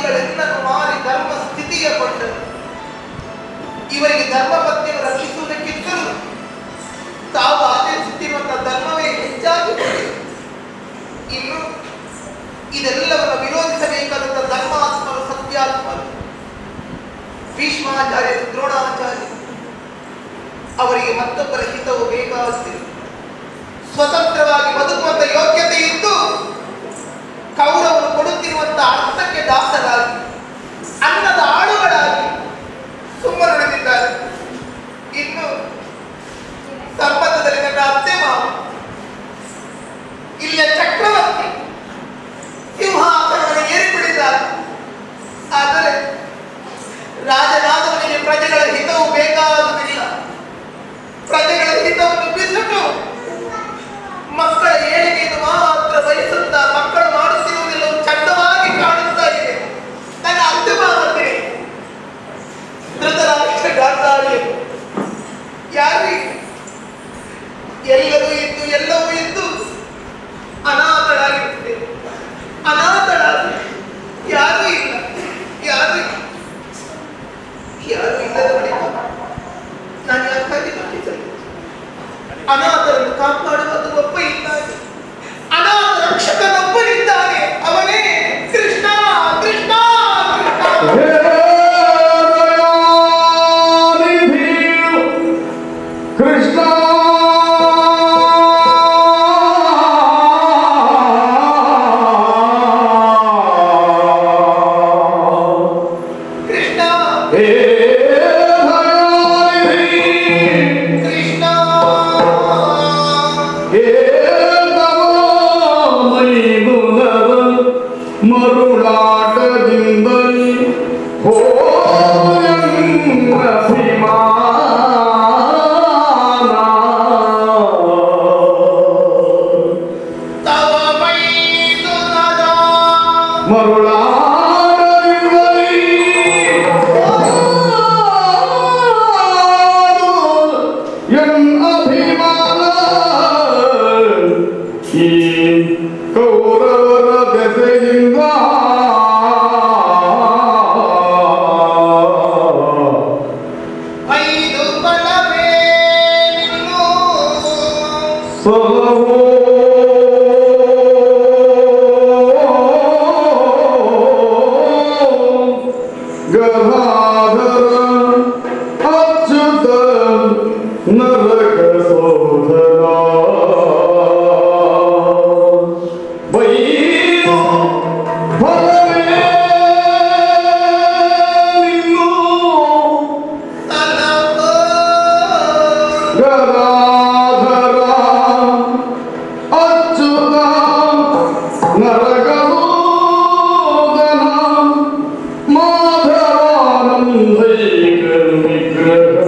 ಪತಿಗಳೆಲ್ಲರೂ ಮಾರಿ ಧರ್ಮ ಸ್ಥಿತಿಯ ಕೊಂಡರು ಇವರಿಗೆ ಧರ್ಮ ಪತ್ನಿಯನ್ನು ರಕ್ಷಿಸುವುದಕ್ಕಿಂತಲೂ ತಾವು ಆಚರಿಸುತ್ತಿರುವಂತಹ ಧರ್ಮವೇ ಹೆಚ್ಚಾಗಿ ಬೆಳೆಯಿತು. ಇನ್ನು ಇದೆಲ್ಲವನ್ನು ವಿರೋಧಿಸಬೇಕಾದಂತಹ ಧರ್ಮಾತ್ಮರು ಸತ್ಯಾತ್ಮರು ಭೀಷ್ಮಾಚಾರ್ಯರು ದ್ರೋಣಾಚಾರ್ಯರು ಅವರಿಗೆ ಮತ್ತೊಬ್ಬರ ಹಿತವು ಬೇಕಾಗುತ್ತಿಲ್ಲ ಸ್ವತಂತ್ರವಾಗಿ ಬದುಕುವಂತ ಯೋಗ್ಯತೆ ಇದ್ದು ಕೌರವರು ಕೊಡುತ್ತಿರುವಂತಹ ಅರ್ಥಕ್ಕೆ ದಾಸರಾಗಿ ಅನ್ನದ ಆಳುಗಳಾಗಿ ಸುಮ್ಮನುಳಿದಿದ್ದಾರೆ ಇನ್ನು ಸಂಬಂಧದಲ್ಲಿ ನನ್ನ ಅತ್ತೆ ಮಾವ ಇಲ್ಲಿಯ ಚಕ್ರವರ್ತಿ ಸಿಂಹಾಸನವನ್ನು ಏರಿಬಿಡಿದ್ದಾರೆ ಆದರೆ ರಾಜನಾದವನಿಗೆ ಪ್ರಜೆಗಳ ಹಿತವು ಬೇಕಾಗುವುದಿಲ್ಲ ಪ್ರಜೆಗಳ ಹಿತವನ್ನು ಬಿಸಿಟ್ಟು ಮಕ್ಕಳ ಏಳಿಗೆಯನ್ನು ಮಾತ್ರ ಬಯಸುತ್ತ ಮಕ್ಕಳು ಮಾಡುತ್ತಿರುವುದೆಲ್ಲವೂ ಚಂದವಾಗಿ ಕಾಣುತ್ತಾ ಇದೆ ನನ್ನ ಅಂತಿಮ ಮತ್ತೆ ಧೃತರಾಷ್ಟ್ರ ಗಾಂಧಾರಿ ಯಾರು ಎಲ್ಲರೂ ಇದ್ದು ಎಲ್ಲವೂ ಇದ್ದು ಅನಾಥಳಾಗಿರುತ್ತೆ ಅನಾಥಳಾಗಿ ಯಾರೂ ಇಲ್ಲ ಯಾರೂ ಇಲ್ಲ ಯಾರು ಇಲ್ಲದ ಬಳಿಕ ನಾನು ಯಾಕಾಗಿ ದುಃಖಿಸಲಿ ಅನಾಥರನ್ನು ಕಾಪಾಡುವುದು ಒಬ್ಬ ಇದ್ದಾನೆ ಅನಾಥ ರಕ್ಷಕನೊಬ್ಬನಿದ್ದಾನೆ ಅವನೇ ಕೃಷ್ಣ ಕೃಷ್ಣ ಕೃಷ್ಣ ಹೇ ದಯಾನಿಧಿ ಕೃಷ್ಣ ಕೃಷ್ಣ ಹೇ ದಯಾನಿಧಿ ಕೃಷ್ಣ ಹೇ ನವ ಮೈದುನರ ಮರುಳಾಟದಿಂದಲೇ ಹೋಯಂಗ ಅಭಿಮಾನ ತವ ಮೈದುನದ ಮರುಳಾಡದಿರಲಿ ಎನ್ ಅಭಿಮಾನ ಈ ಕೌರವರ ದೆಸೆಯಿಂದ ಐದು ಬಲವೇ ನಿನ್ನು ಸಲಹೋ ಗದಾಧರ ಅಚ್ಯುತ ನರಕ ಸೋದರ ಬೈದು ಫಲವೇ ನಿನ್ನು ತಲವೋ ಗದಾಧರ ಅಚ್ಯುತ ನರಕದೋದನ ಮಾಧವಾನಂದೈಕ ವಿಗ್ರಹ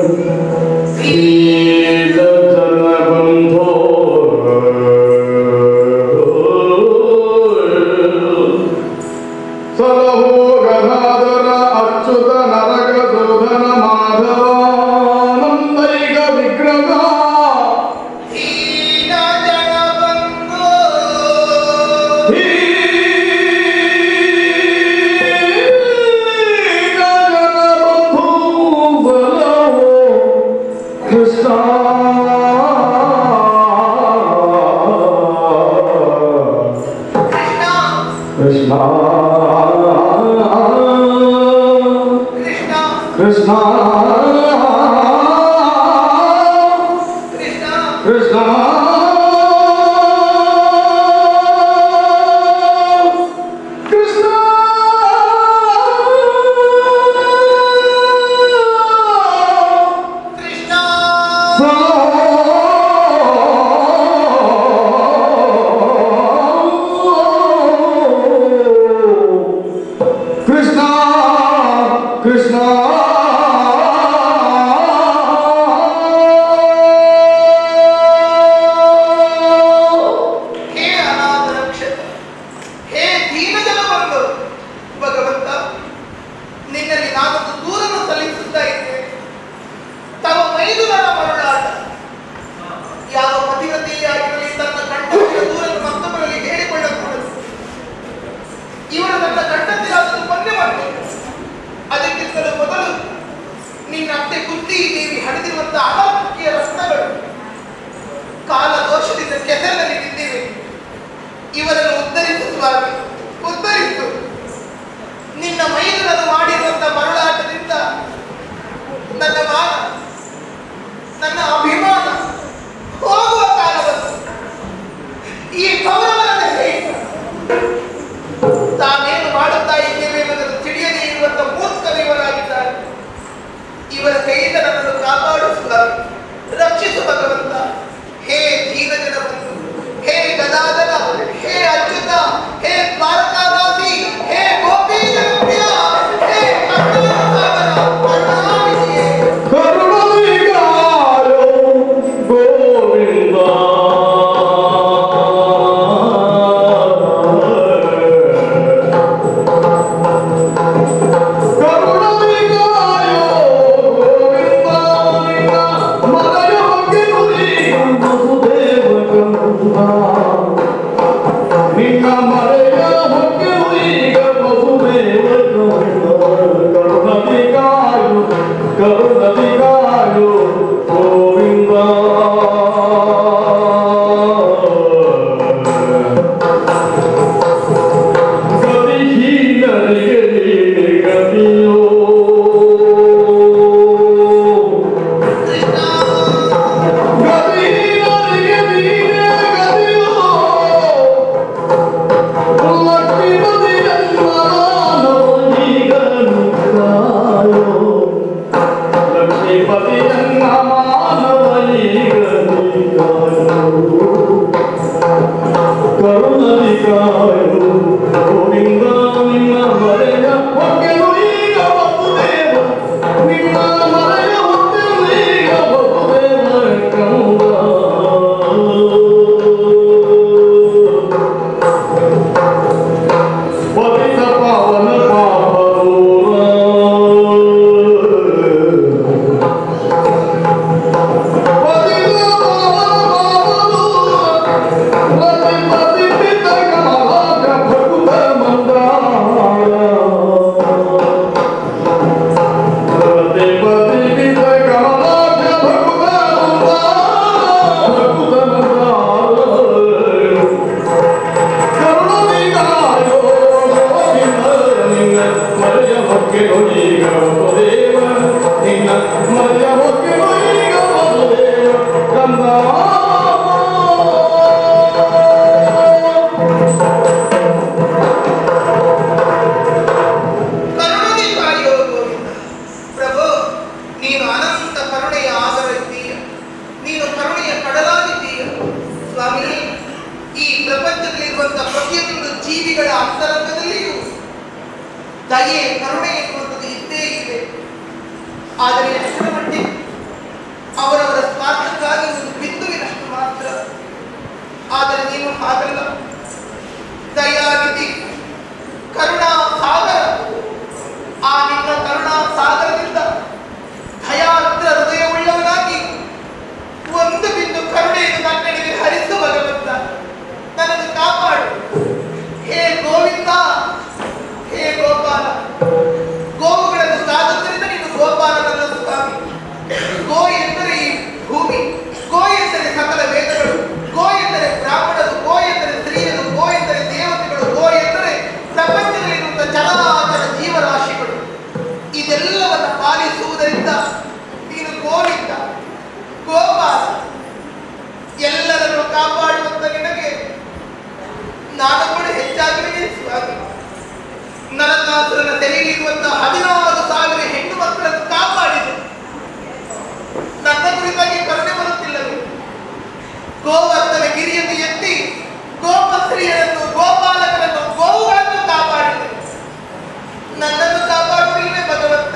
ಶ್ರೀಲ ಜನಬಂಧೋ ಸಲಹೋ ಗದಾಧರ ಅಚ್ಯುತ ನರಕದೋದನ ಮಾಧವಾನಂದೈಕ ವಿಗ್ರಹ ಹೀನ ಜನ ಬಂದು ಕೃಷ್ಣ ಕೃಷ್ಣ ಕೃಷ್ಣ ಕೃಷ್ಣ ಕೃಷ್ಣ ಕೃಷ್ಣ ಕೃಷ್ಣ ಕೃಷ್ಣ ಕೃಷ್ಣ ಕೃಷ್ಣ ಕೃಷ್ಣ ಕುಂತಿ ದೇವಿ ಹಡೆದಿರುವಂತಹ ಅಲೌಕಿಕ ರತ್ನಗಳು ಕಾಲ ದೋಷದಿಂದ ಕೆಸರಿನಲ್ಲಿ ಬಿದ್ದಿವೆ ಇವರನ್ನು ಉದ್ಧರಿಸು ಸ್ವಾಮಿ ಉದ್ಧರಿಸು ನಿನ್ನ ಮೈದುನನ್ನು ಮಾಡಿರುವಂತಹ ಮರಳಾಟದಿಂದ ನನ್ನ ಮಾನ ನನ್ನ ಅಭಿಮಾನ ಹೋಗುವ ಕಾಲವನ್ನು ಈ ಗೌರವದ ಸಹಿತ ತಾನೇನು ಮಾಡುತ್ತಾ ಇದ್ದೇವೆ ಎಂಬುದನ್ನು ತಿಳಿಯದೇ ಇರುವಂತಹ ಮೂರ್ಖರು ಇವರಾಗಿದ್ದಾರೆ ಇವರ ಕೈಯಿಂದ ನನ್ನನ್ನು ಕಾಪಾಡು ಸ್ವಾಮಿ ರಕ್ಷಿಸು ಭಗವಂತ ಹೇ ದೀನಜನ ಬಂಧು ಹೇ ಗದಾಧರ ಹೇ ಅಚ್ಯುತ ಹೇ ದ್ವಾರಕಾದಾಸಿ ಹೇ ಗೋಪಿ ಜನಪ್ರಿಯ ಹೇ ಕರುಣಾಸಾಗರ ಕರುಣಾನಿಧಿಯೇ ಕರುಣವಿಗಾಯೋ ಗೋವಿಂದ ಕರುಣವಿಗಾಯೋ ಗೋವಿಂದ ನಿನ್ನ ಮನೆಯ ಬಗ್ಗೆ ನುಡಿ ವಸುದೇವ ಕಂದ ನಿನ್ನ ಮರೆಯ ಹೊಕ್ಕೆವು ಈಗ ವಸುದೇವ ಕರುಣದಿಗಾಯು ಕರುಣದಿಗಾಯು ಗೋವಿಂದ ಗತಿಹೀನರಿಗೆ ನೀನೆ ಗತಿಯೋ ಕೃಷ್ಣ ಗತಿಹೀನರಿಗೆ ನೀನೆ ಗತಿಯೋ ಪತಿತ ಪಾವನ ಪಾಪದೂರ ಪತಿತ ಪಾವನ ಪಾಪದೂರ ಪತಿ ಪತಿ ಪಿತ ಕಮಲಾಕ ಭಕುತ ಮಂದಾರ ಪತಿ ಪತಿ ಪಿತ ಕಮಲಾಕ ಭಕುತ ಮಂದಾರ ಭಕುತ ಮಂದಾರ ಕರುಣವಿಗಾಯೋ ಗೋವಿಂದ ನಿನ್ನ ಮರೆಯ ಹೊಕ್ಕೆನು ಈಗ ವಸುದೇವ ನಿನ್ನ ಮರೆಯ ಹೊಕ್ಕೆನು ಈಗ ವಸುದೇವ ಕಂದ ಕರುಣೆ ಕಾಯೋ ಗೋವಿಂದ ಪ್ರಭು ನೀನು ಅನಂತ ಕರುಣೆಯ ಆಗರ ಇದ್ದೀಯ ನೀನು ಕರುಣೆಯ ಕಡಲಾಗಿದ್ದೀಯ ಸ್ವಾಮಿ ಈ ಪ್ರಪಂಚದಲ್ಲಿರುವಂತಹ ಪ್ರತಿಯೊಂದು ಜೀವಿಗಳ ಅಂತರಂಗದಲ್ಲಿಯೂ ದಯೆ ಕರುಣೆ ಎನ್ನುವಂಥದ್ದು ಇದ್ದೇ ಇದೆ ಆದರೆ ಎಷ್ಟರ ಮಟ್ಟಿಗೆ ಅವರವರ ಸ್ವಾರ್ಥಕ್ಕಾಗಿ ಒಂದು ಬಿಂದುವಿನಷ್ಟು ಮಾತ್ರ ಆದರೆ ನೀನು ಹಾಗಲ್ಲ ದಯಾನಿಧಿ ಕರುಣಾ ಸಾಗರ ಆ ನಿನ್ನ ಕರುಣಾ ಸಾಗರದಿಂದ ಭಯಾದ್ರ ಹೃದಯವುಳ್ಳವನಾಗಿ ಒಂದು ಬಿಂದು ಕರುಣೆಯನ್ನು ನನ್ನೆಡೆಗೆ ಹರಿಸು ಭಗವಂತ ನನ್ನನ್ನು ಕಾಪಾಡು ಹೇ ಗೋವಿಂದ ಹೇ ಗೋಪಾಲ ಗೋವುಗಳನ್ನು ಸಾಧುವುದರಿಂದ ನೀನು ಗೋಪಾಲನಲ್ಲ ಸ್ವಾಮಿ ಗೋ ಎಂದರೆ ಈ ಭೂಮಿ ಗೋ ಎಂದರೆ ಸಕಲ ವೇದಗಳು ಗೋ ಎಂದರೆ ಬ್ರಾಹ್ಮಣರು ಗೋ ಎಂದರೆ ಸ್ತ್ರೀಯರು ಗೋ ಎಂದರೆ ದೇವತೆಗಳು ಗೋ ಎಂದರೆ ಪ್ರಪಂಚದಲ್ಲಿರುವಂತಹ ಚರಾಚರ ಜೀವರಾಶಿಗಳು ಇದೆಲ್ಲವನ್ನು ಪಾಲಿಸುವುದರಿಂದ ನೀನು ಗೋವಿಂದ ಗೋಪಾಲ ಎಲ್ಲರನ್ನು ಕಾಪಾಡುವಂತ ನಿನಗೆ ನಾನು ಕೂಡ ಹೆಚ್ಚಾಗಿವೆ ಸ್ವಾಮಿ ನರಕಾಸುರನ ಸೆರೆಯಲ್ಲಿರುವಂತಹ ಹದಿನಾರು ಸಾವಿರ ಹೆಣ್ಣು ಮಕ್ಕಳನ್ನು ಕಾಪಾಡಿದೆ ನನ್ನ ಕುರಿತಾಗಿ ಕರುಣೆ ಬರುತ್ತಿಲ್ಲವೇ ಗೋವರ್ಧನ ಗಿರಿಯನ್ನು ಎತ್ತಿ ಗೋಪಸ್ತ್ರೀಯರನ್ನು ಗೋಪಾಲಕರನ್ನು ಗೋವುಗಳನ್ನು ಕಾಪಾಡಿದೆ ನನ್ನನ್ನು ಕಾಪಾಡುವುದಿಲ್ಲವೇ ಭಗವಂತ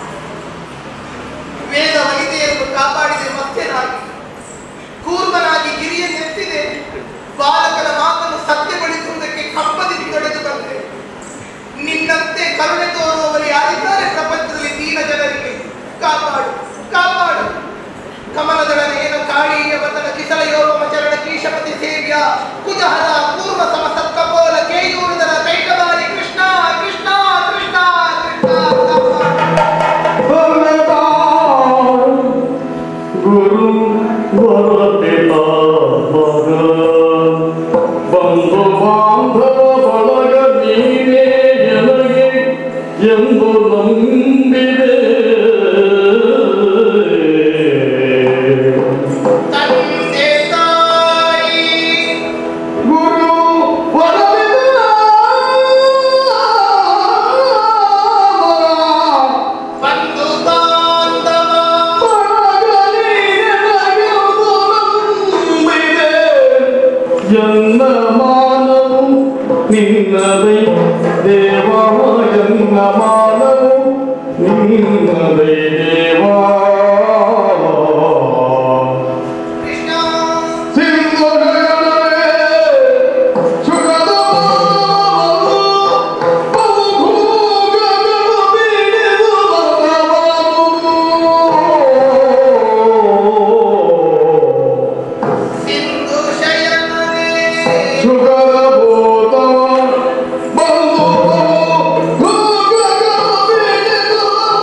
ವೇದ ವನಿತೆಯನ್ನು ಕಾಪಾಡಿದೆ ಮತ್ಸ್ಯನಾಗಿ ಕೂರ್ಮನಾಗಿ ಗಿರಿಯನ್ನು ಎತ್ತಿದೆ ಬಾಲಕರ ಮಾತನ್ನು ಸತ್ಯಗೊಳಿಸುವುದಕ್ಕೆ ಕಂಬದಿಂದ ತೊಡೆದು ಬಂದೆ ನಿನ್ನಂತೆ ಕರುಣೆ ತೋರುವವರು ಯಾರಿದ್ದಾರೆ ಪ್ರಪಂಚದಲ್ಲಿ ದೀನ ಜನರಿಗೆ ಕಾಪಾಡು ಕಾಪಾಡು ಕಮಲದಳ ನೇನ ಕಾಳಿಯ ವತನ ಕಿಸಲ ಯೋಗಮ ಚರಣ ಕೀಶಪತಿ ಸೇವ್ಯ ಕುಜಹರ ಪೂರ್ವ ಸಮ ಸತ್ಕಪೋಲ ಕೇಯೂರುದರ ಕೈಟಬಾರಿ ಕೃಷ್ಣ ಕೃಷ್ಣ ಕೃಷ್ಣ ಕೃಷ್ಣ ಕಾಪಾಡು. ಭಗವಂತ ಎಂದು ನಂಬಿದೆ ತಂದೆ ತಾಯಿ ಗುರು ಒಲವಿದ ಬಂಧು ಬಾಂಧವ ಎನ್ನ ಮಾನವು ನಿನ್ನದೈ ದೇವ ಎನ್ನ ಮಾನವು ನಿನ್ನದೈ ದೇವಾ ಕೃಷ್ಣ ಸಿಂಧುಗಳೇ ಸುಖದ ಬಹುಭೂಗಗಳು ಬೀಳಿದು ಬಂದವನು. ಸಿಂಧು ಶಯನರೇ ಸುಖದ ಭೂತವ ಬಂದು ಭೂಗಗಳು ಬೀಳಿದು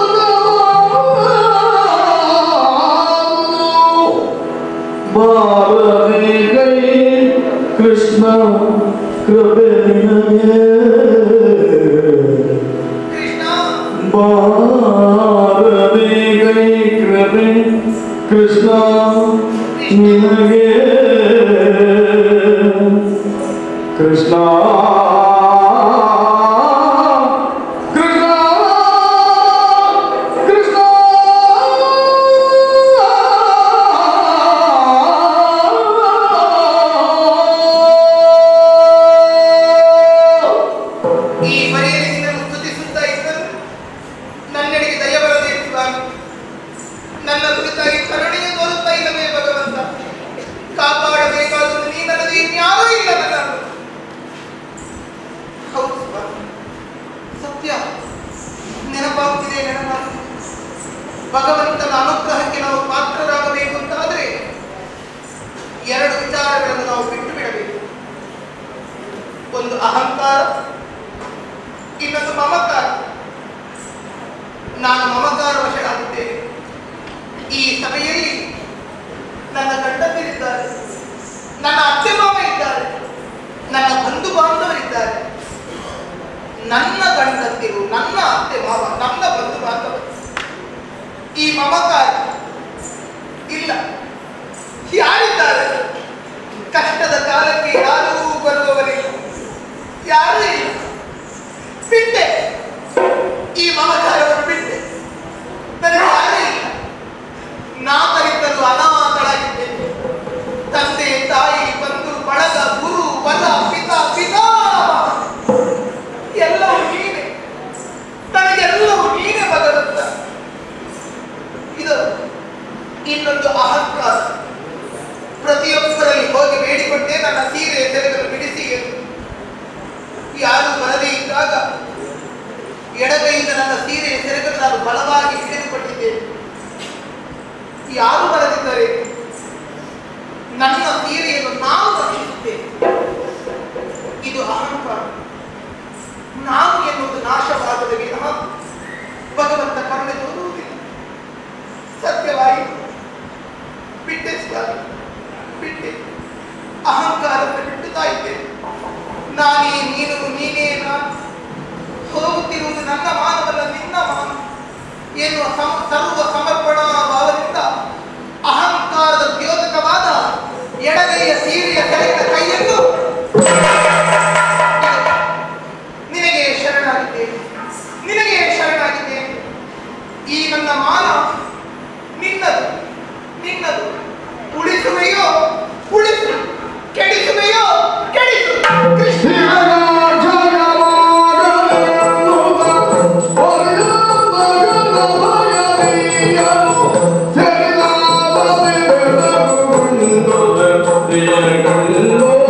ಬಂದವನು. ಬಾರದೆ ಕೈ ಕೃಷ್ಣ ಕೃಪೆ ನಿನಗೆ ಕೃಷ್ಣ ಬಾರದೆ ಕೈ ಕೃಪೆ ಕೃಷ್ಣ ನಿನಗೆ ಕೃಷ್ಣ ಕೃಷ್ಣ ಕೃಷ್ಣ ಈ ಮನೆಯಲ್ಲಿ ನಿನ್ನನ್ನು ಸ್ತುತಿಸುತ್ತಾ ಇದ್ದರು ನನ್ನೆಡೆಗೆ ದಯ ಬರದೆ ಸ್ವಾಮಿ ನನ್ನ ಕುರಿತಾಗಿ ಕರುಣೆಯ ತೋರುತ್ತಾ ಇಲ್ಲವೇ ಭಗವಂತ ಕಾಪಾಡಬೇಕಾದರೂ ನೀನಲ್ಲದೆ ಇನ್ಯಾರೂ ಇಲ್ಲ ನನ್ನನ್ನು ಹೌದು ಸ್ವಾಮಿ ಸತ್ಯ ನೆನಪಾಗುತ್ತಿದೆ ನೆನಪಾಗುತ್ತಿದೆ ಭಗವಂತನ ಅನುಗ್ರಹಕ್ಕೆ ನಾವು ಪಾತ್ರರಾಗಬೇಕು ಅಂತಾದರೆ ಎರಡು ವಿಚಾರಗಳನ್ನು ನಾವು ಬಿಟ್ಟು ಬಿಡಬೇಕು ಒಂದು ಅಹಂಕಾರ ಇನ್ನೊಂದು ಮಮಕಾರ ನಾನು ಮಮಕಾರ ವಶನಾಗಿದ್ದೇನೆ ಈ ಸಭೆಯಲ್ಲಿ ನನ್ನ ಗಂಡಂದಿರಿದ್ದಾರೆ ನನ್ನ ಅತ್ತೆ ಮಾವ ಇದ್ದಾರೆ ನನ್ನ ಬಂಧು ಬಾಂಧವರಿದ್ದಾರೆ ನನ್ನ ಗಂಡಂದಿರು ನನ್ನ ಅತ್ತೆ ಮಾವ ನನ್ನ ಬಂಧು ಬಾಂಧವರು ಈ ಮಮಕಾರ ಇಲ್ಲ ಯಾರಿದ್ದಾರೆ ಕಷ್ಟದ ಕಾಲಕ್ಕೆ ಯಾರೂ ಬರುವವರಿಲ್ಲ ಯಾರೂ ಇಲ್ಲ ಬಿಟ್ಟೆ ಈ ಮಮಕಾರವನ್ನು ಬಿಟ್ಟೆ ನನಗೆ ಯಾರೂ ಇಲ್ಲ ನಾಲ್ಕರಿಂದಲೂ ಅನಾಥಳಾಗಿದ್ದೇನೆ ತಂದೆ ತಾಯಿ ಬಂಧು ಬಳಗ ಗುರು ಬಲ ಪಿತ ಪಿತಾಮಹ ಎಲ್ಲವೂ ನೀನೆ ನನಗೆಲ್ಲವೂ ನೀನೆ ಭಗವಂತ ಇದು ಇನ್ನೊಂದು ಅಹಂಕಾರ ಪ್ರತಿಯೊಬ್ಬರಲ್ಲಿ ಹೋಗಿ ಬೇಡಿಕೊಂಡೆ ನನ್ನ ಸೀರೆ ಸೆರೆಗಳು ಬಿಡಿಸಿ ಎಂದು ಯಾರು ಬರದೇ ಇದ್ದಾಗ ಎಡಗೈಯಿಂದ ನನ್ನ ಸೀರೆ ಸೆರೆಗಳು ನಾನು ಬಲವಾಗಿ ಹಿಡಿದುಕೊಂಡಿದ್ದೇನೆ ಯಾರು ಬರದಿದ್ದರೆ ನನ್ನ ಸೀರೆಯನ್ನು ನಾನು ರಕ್ಷಿಸುತ್ತೇನೆ ಇದು ಅಹಂಕಾರ ನಾನು ಎನ್ನುವುದು ನಾಶವಾಗದ ವಿನಃ ಭಗವಂತ ಕರುಣೆ ತೋರುವುದಿಲ್ಲ ಸತ್ಯವಾಯಿತು ಬಿಟ್ಟೆ ಸ್ವಾಮಿ ಬಿಟ್ಟೆ ಅಹಂಕಾರವನ್ನು ಬಿಟ್ಟುತ್ತಾ ಇದ್ದೇನೆ ನಾನೇ ನೀನು ನೀನೇ ನಾನು ಹೋಗುತ್ತಿರುವುದು ನನ್ನ ಮಾನವಲ್ಲ ನಿನ್ನ ಮಾನ ಎನ್ನುವ ಸಮ ಸರ್ವ ಸಮರ್ಪಣಾ ಭಾವದಿಂದ ಅಹಂಕಾರದ ದ್ಯೋತಕವಾದ ಎಡಗೈಯ ಸೀರೆಯ ಕೆಳಗಿನ ಕೈಯನ್ನು ನಿನಗೆ ಶರಣಾಗಿದ್ದೇನೆ ನಿನಗೆ ಶರಣಾಗಿದ್ದೇನೆ ಈ ನನ್ನ ಮಾನ ನಿನ್ನದು ನಿನ್ನದು ಉಳಿಸುವೆಯೋ ಉಳಿಸು ಕೆಡಿಸುವೆಯೋ ಕೆಡಿಸು ಕೃಷ್ಣ Thank you.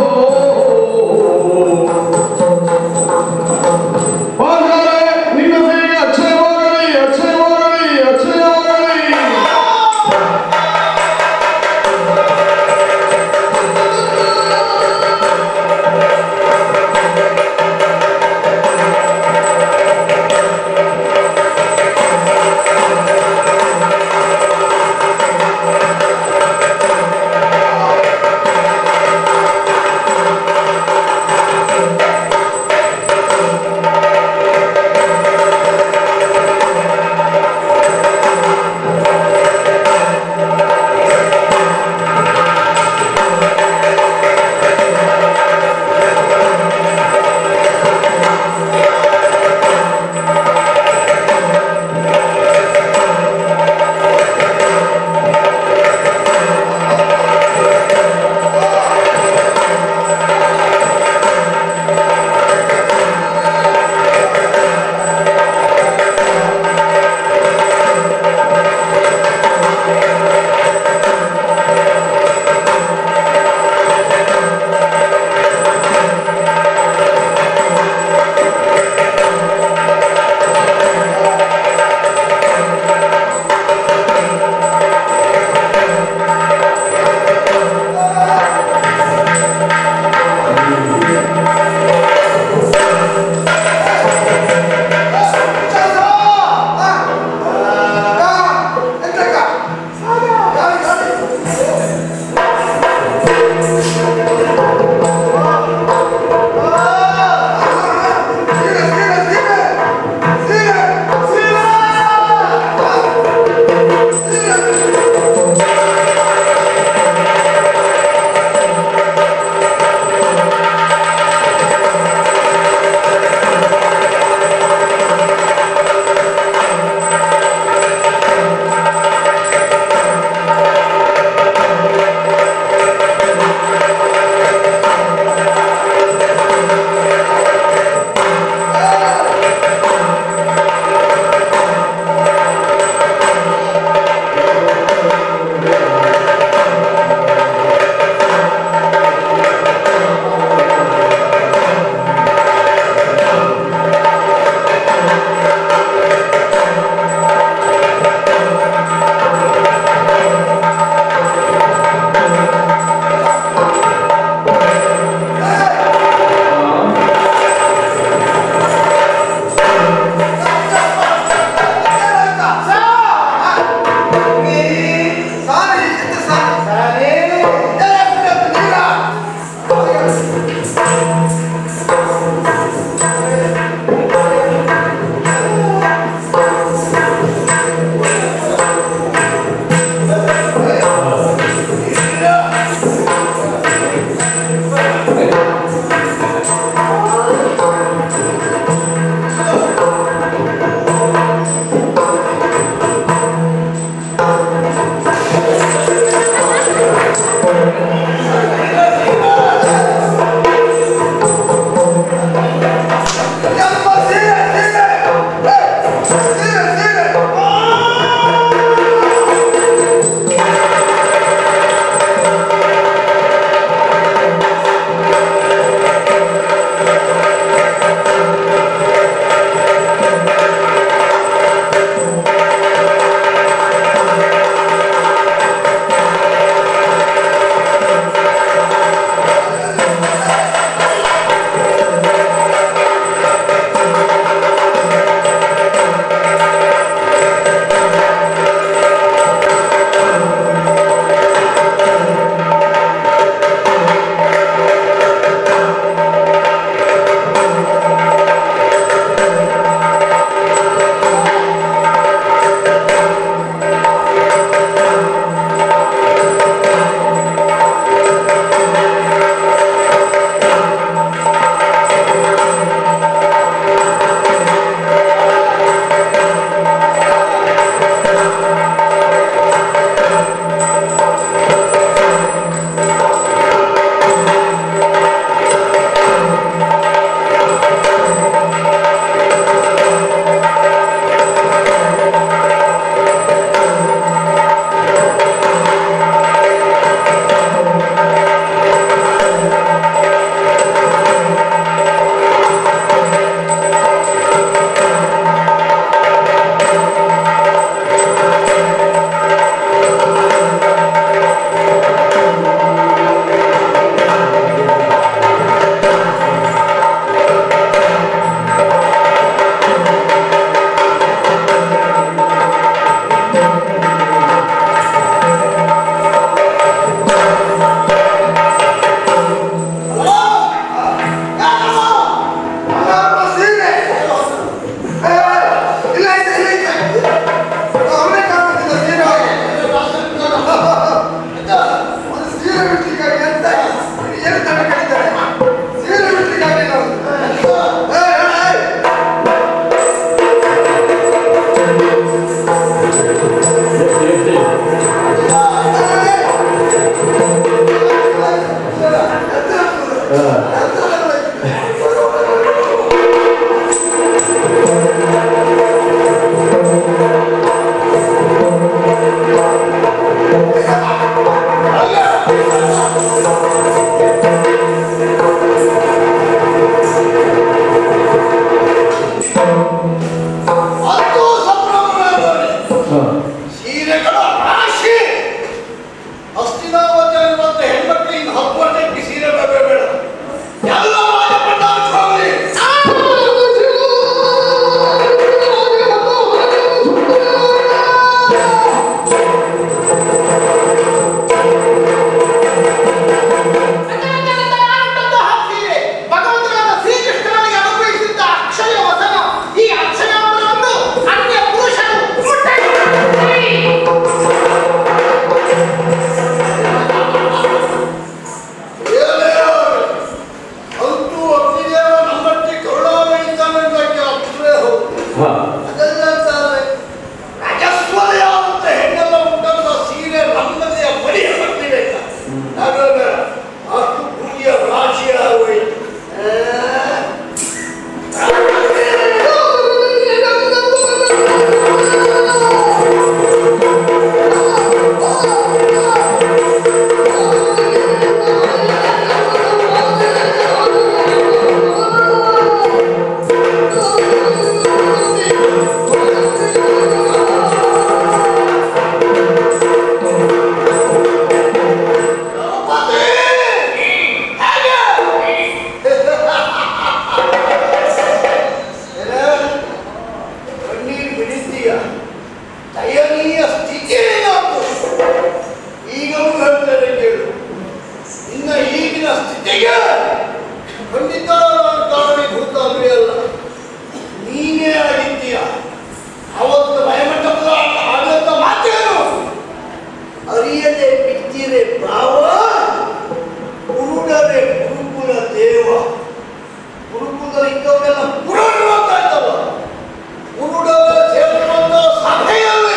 ಆಗಿದ್ದೀಯ ದಯನೀಯ ಸ್ಥಿತಿ ಏನಾಯ್ತು ಈಗಲೂ ಹೇಳ್ತೇನೆ ಕೇಳು ನಿನ್ನ ಈಗಿನ ಸ್ಥಿತಿಗೆ ಖಂಡಿತ ನಾನು ಕಾರಣೀಭೂತ ಅಂದ್ರೆ ಅಲ್ಲ ನೀನೇ ಆಗಿದ್ದೀಯ ಅವತ್ತು ಭಯಮಂಟಪದ ಆಡಳಿತ ಮಾತೇನು ಅರಿಯದೆ ಬಿದ್ದಿರೆ ಭಾವ ಕುರುಡರೆ ಗುರುಕುಲ ದೇವ ಗುರುಕುಲದಲ್ಲಿ ಇದ್ದವರೆಲ್ಲ ಕುರುಡರು ಅಂತ ಇದ್ದವ ಕುರುಡರ ಸೇರಿರುವಂತ ಸಭೆಯಲ್ಲಿ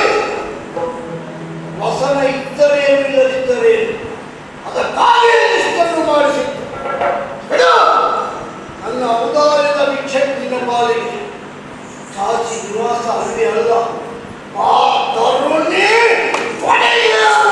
ವಸನ ಇದ್ದರೆ ಇಲ್ಲದಿದ್ದರೆ ಅದಕ್ಕಾಗಿ ಇಷ್ಟನ್ನು ಮಾಡಿಸಿತ್ತು ಬಿಡು. ನನ್ನ ಔದಾರ್ಯದ ಭಿಕ್ಷೆ ನಿನ್ನ ಪಾಲಿಗೆ ಕಾಶಿ ನಿವಾಸ ಅಲ್ಲಿ ಅಲ್ಲ ಆ ತರುಣಿ ಕೊನೆಯ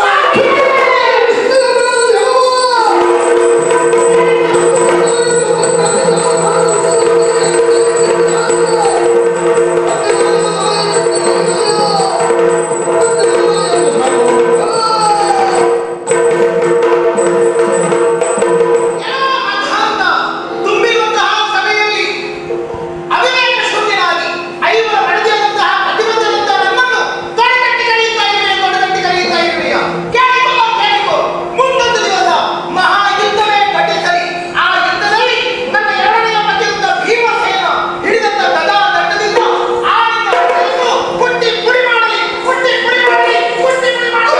ಅಧಾಂತ ತುಂಬಿರುವಂತಹ ಸಭೆಯಲ್ಲಿ ಅವಿವೇಕ ಶೂನ್ಯನಾಗಿ ಐವರ ಮಡದಿಯಾದಂತಹ ಪ್ರತಿಬಂಧದಂತಹ ನಮ್ಮನ್ನು ತೊಡೆಗಟ್ಟಿ ಕರೆಯುತ್ತಾ ಇರುವೆ ತೊಡೆಗಟ್ಟಿ ಕರೆಯುತ್ತಾ ಇರುವೆಯ ಕೇಳಿಕೋ ಕೇಳಿಕೋ ಮುಂದೊಂದು ದಿವಸ ಮಹಾಯುದ್ಧವೇ ಘಟಿಸಲಿ ಆ ಯುದ್ಧದಲ್ಲಿ ನನ್ನ ಎರಡನೆಯ ಪತಿಯಿಂದ ಭೀಮಸೇನ ಹಿಡಿದಂತ ಗದಾ ದಂಡದಿಂದ ಆಡಿದ ಹೊಟ್ಟೆಯನ್ನು ಕುಟ್ಟಿ ಪುಡಿ ಮಾಡಲಿ ಕುಟ್ಟಿ ಪುಡಿ ಮಾಡಲಿ ಕುಟ್ಟಿ ಪುಡಿ ಮಾಡಲಿ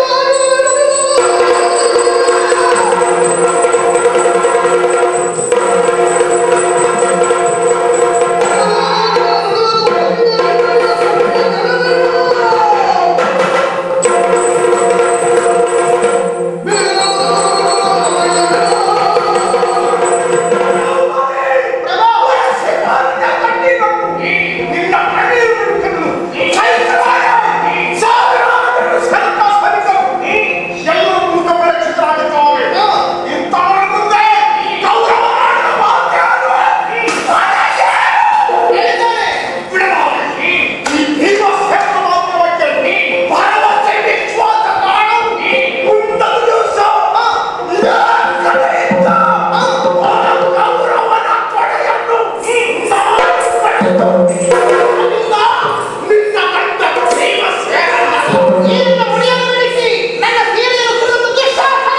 ಹೇಳಿದ್ದಾನೆ ಈಗಿನ ಮುಡಿಯನ್ನು ಬಿಡಿಸಿ ನನ್ನ ಸೀರೆಯನ್ನು ಸುರಿದು ದುಶ್ಯಾಸನ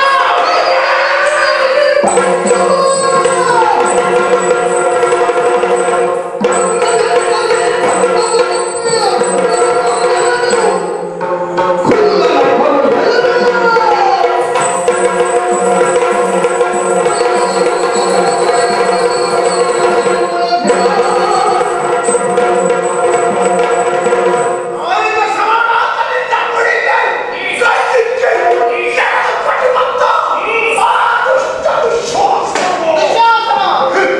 ದುಶ್ಯಾಸನ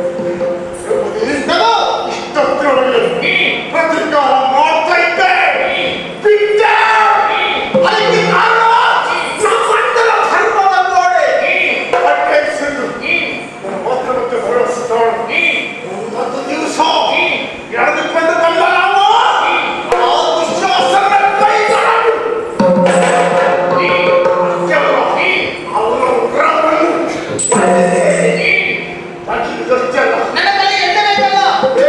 ಪ್ರಭು ಪ್ರತಿಕಾರ ಮಾಡ್ತಾ ಇದ್ದೆ ಬಿಟ್ಟೆ ಅದಕ್ಕೆ ಕಾರಣ ನಮ್ಮಂದರ ಧರ್ಮದ ಗೋಡೆ ಅಡ್ಡೈಸಿದ್ದು ನನ್ನ ಮಾತ್ರ ಮತ್ತೆ ಭರವಸೆ ಒಂದೊಂದು ದಿವಸ ಎಳೆದುಕೊಂಡು ಬಂದ ನಾವು ಆ ದುಶ್ಯಾಸನ ಕೈಗಳನ್ನು ಅವನ ಉಗ್ರವನ್ನು ತಗ್ಗಿದಷ್ಟೇ ಅಲ್ಲ ನನ್ನ ಕೈ ಎಣ್ಣೆ ಬೇಕಲ್ಲ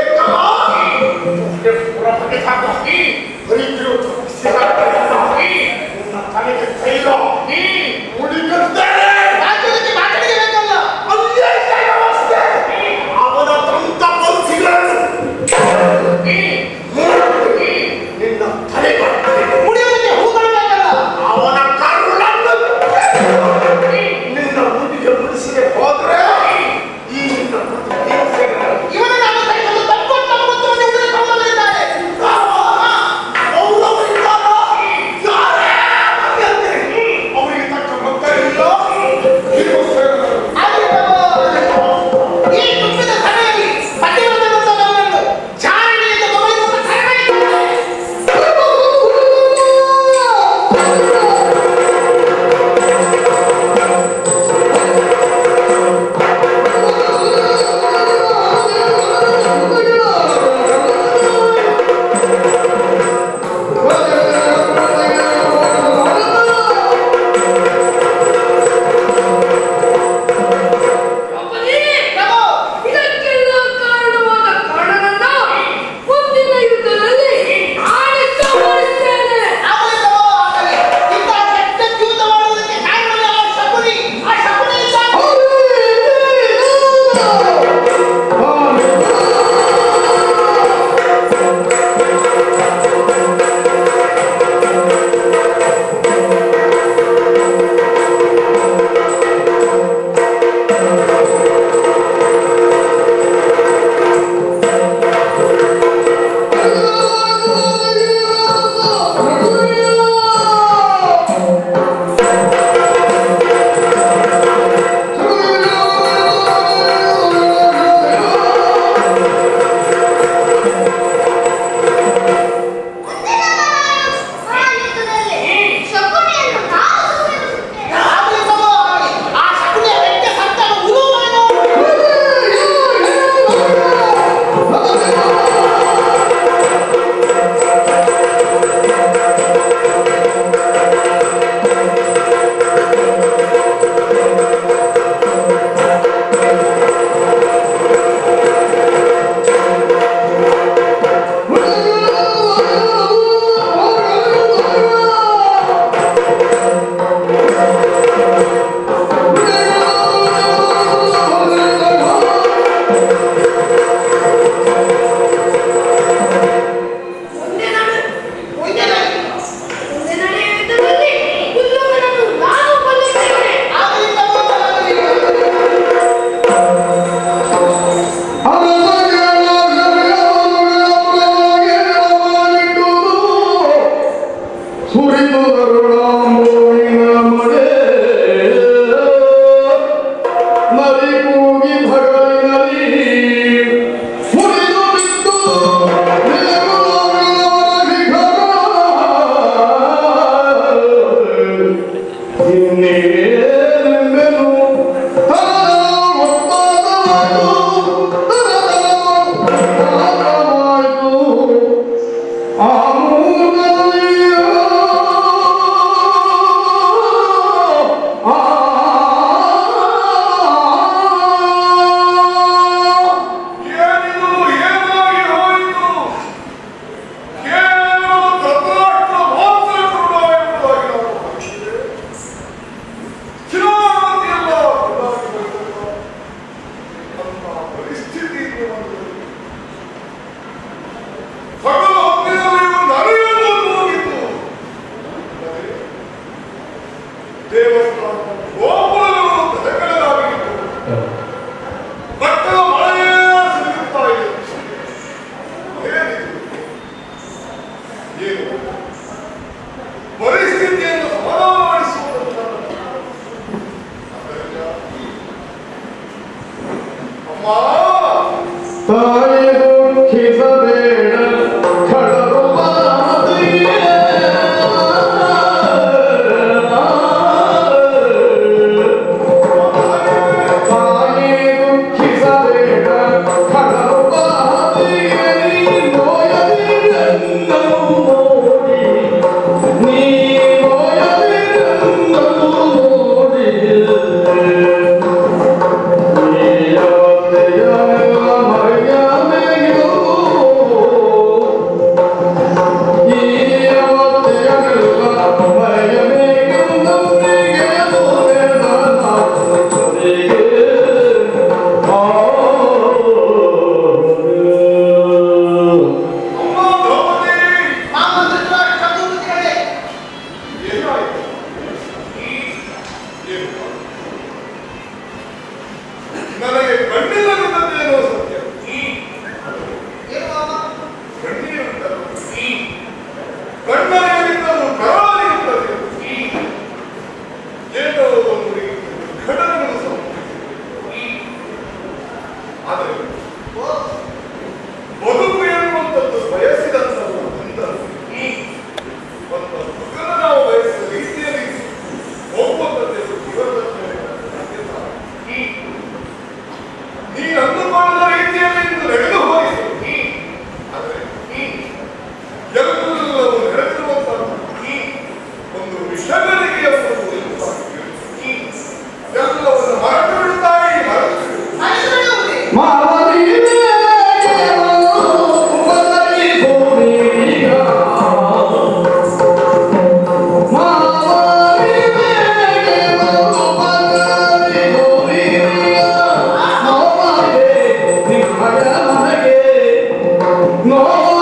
ರಾಜ್ಯದಲ್ಲಿ ಮಾತಡಿಗೆ ಬೇಕಲ್ಲ ಮುಡಿಯೋದಕ್ಕೆ ಹೂಗಳು ಬೇಕಲ್ಲ ಹೋದ್ರೆ ಈ ನಿನ್ನ ಪ್ರತಿ ಇವನ ನಾನು ಕೈಗೊಂಡು ತಪ್ಪು ತಪ್ಪು ಉಳಿದುಕೊಳ್ಳಲಿದ್ದಾರೆ